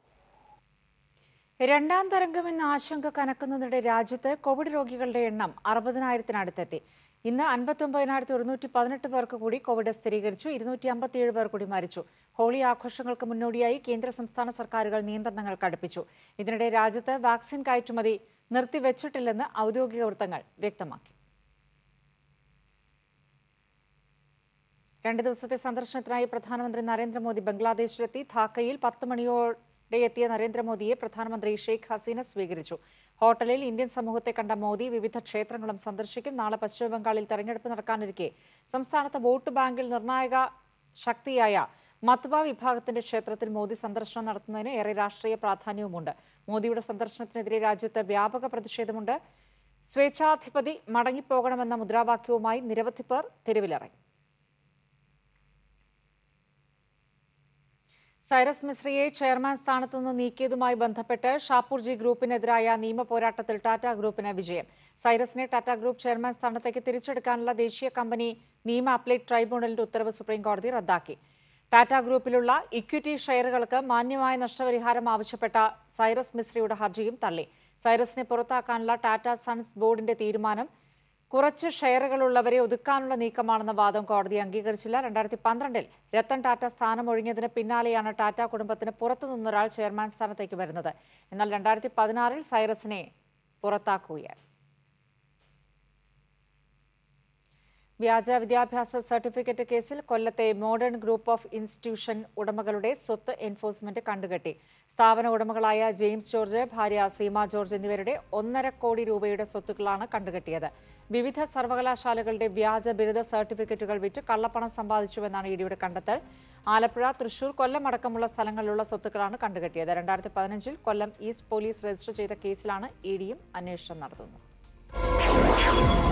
രണ്ടാം തരംഗമെന്ന ആശങ്ക കനക്കുന്നതിനിടെ രാജ്യത്ത് കോവിഡ് രോഗികളുടെ എണ്ണം അറുപതിനായിരത്തിനടുത്തെത്തി ഇന്ന് അൻപത്തൊമ്പതിനായിരത്തി ഒരുന്നൂറ്റി പതിനെട്ട് പേർക്ക് കൂടി കോവിഡ് സ്ഥിരീകരിച്ചു ഇരുന്നൂറ്റി അമ്പത്തിയേഴ് പേർ കൂടി മരിച്ചു ഹോളി ആഘോഷങ്ങൾക്ക് മുന്നോടിയായി കേന്ദ്ര സംസ്ഥാന സർക്കാരുകൾ നിയന്ത്രണങ്ങൾ കടുപ്പിച്ചു ഇതിനിടെ രാജ്യത്ത് വാക്സിൻ കയറ്റുമതി നിർത്തിവെച്ചിട്ടില്ലെന്ന് ഔദ്യോഗിക വൃത്തങ്ങൾ വ്യക്തമാക്കി രണ്ട് ദിവസത്തെ സന്ദർശനത്തിനായി പ്രധാനമന്ത്രി നരേന്ദ്രമോദി ബംഗ്ലാദേശിലെത്തി ധാക്കയിൽ പത്ത് മണിയോടെ എത്തിയ നരേന്ദ്രമോദിയെ പ്രധാനമന്ത്രി ഷെയ്ഖ് ഹസീന സ്വീകരിച്ചു ഹോട്ടലിൽ ഇന്ത്യൻ സമൂഹത്തെ കണ്ട മോദി വിവിധ ക്ഷേത്രങ്ങളും സന്ദർശിക്കും നാളെ പശ്ചിമബംഗാളിൽ തെരഞ്ഞെടുപ്പ് നടക്കാനിരിക്കെ സംസ്ഥാനത്ത് വോട്ട് ബാങ്കിൽ നിർണായക ശക്തിയായ മത്വ വിഭാഗത്തിന്റെ ക്ഷേത്രത്തിൽ മോദി സന്ദർശനം നടത്തുന്നതിന് ഏറെ രാഷ്ട്രീയ പ്രാധാന്യവുമുണ്ട് മോദിയുടെ സന്ദർശനത്തിനെതിരെ രാജ്യത്ത് വ്യാപക പ്രതിഷേധമുണ്ട് സ്വേച്ഛാധിപതി മടങ്ങിപ്പോകണമെന്ന മുദ്രാവാക്യവുമായി നിരവധി പേർ തെരുവിലിറങ്ങി സൈറസ് മിശ്രയെ ചെയർമാൻ സ്ഥാനത്ത് നിന്ന് നീക്കിയതുമായി ബന്ധപ്പെട്ട് ഷാപ്പൂർജി ഗ്രൂപ്പിനെതിരായ നിയമ പോരാട്ടത്തിൽ ടാറ്റ ഗ്രൂപ്പിന് വിജയം സൈറസിനെ ടാറ്റ ഗ്രൂപ്പ് ചെയർമാൻ സ്ഥാനത്തേക്ക് തിരിച്ചെടുക്കാനുള്ള ദേശീയ കമ്പനി നിയമ അപ്ലേറ്റ് ട്രൈബ്യൂണലിന്റെ ഉത്തരവ് സുപ്രീം കോടതി റദ്ദാക്കി ടാറ്റ ഗ്രൂപ്പിലുള്ള ഇക്വിറ്റി ഷെയറുകൾക്ക് മാന്യമായ നഷ്ടപരിഹാരം ആവശ്യപ്പെട്ട സൈറസ് മിശ്രയുടെ ഹർജിയും തള്ളി സൈറസിനെ പുറത്താക്കാനുള്ള ടാറ്റ സൺസ് ബോർഡിന്റെ തീരുമാനം കുറച്ച് ഷെയറുകളുള്ളവരെ ഒതുക്കാനുള്ള നീക്കമാണെന്ന വാദം കോടതി അംഗീകരിച്ചില്ല രണ്ടായിരത്തി പന്ത്രണ്ടിൽ രത്തൻ ടാറ്റ സ്ഥാനമൊഴിഞ്ഞതിന് പിന്നാലെയാണ് ടാറ്റ കുടുംബത്തിന് പുറത്തുനിന്നൊരാൾ ചെയർമാൻ സ്ഥാനത്തേക്ക് വരുന്നത് എന്നാൽ രണ്ടായിരത്തി പതിനാറിൽ സൈറസിനെ പുറത്താക്കുകയായിരുന്നു വ്യാജ വിദ്യാഭ്യാസ സർട്ടിഫിക്കറ്റ് കേസിൽ കൊല്ലത്തെ മോഡേൺ ഗ്രൂപ്പ് ഓഫ് ഇൻസ്റ്റിറ്റ്യൂഷൻ ഉടമകളുടെ സ്വത്ത് എൻഫോഴ്സ്മെന്റ് കണ്ടുകെട്ടി സ്ഥാപന ഉടമകളായ ജെയിംസ് ജോർജ് ഭാര്യ സീമ ജോർജ് എന്നിവരുടെ ഒന്നര കോടി രൂപയുടെ സ്വത്തുക്കളാണ് കണ്ടുകെട്ടിയത് വിവിധ സർവകലാശാലകളുടെ വ്യാജ ബിരുദ സർട്ടിഫിക്കറ്റുകൾ വിറ്റ് കള്ളപ്പണം സമ്പാദിച്ചുവെന്നാണ് ഇഡിയുടെ കണ്ടെത്തൽ ആലപ്പുഴ തൃശൂർ കൊല്ലം അടക്കമുള്ള സ്ഥലങ്ങളിലുള്ള സ്വത്തുക്കളാണ് കണ്ടുകെട്ടിയത് രണ്ടായിരത്തി പതിനഞ്ചിൽ കൊല്ലം ഈസ്റ്റ് പോലീസ് രജിസ്റ്റർ ചെയ്ത കേസിലാണ് ഇഡിയും അന്വേഷണം നടത്തുന്നത്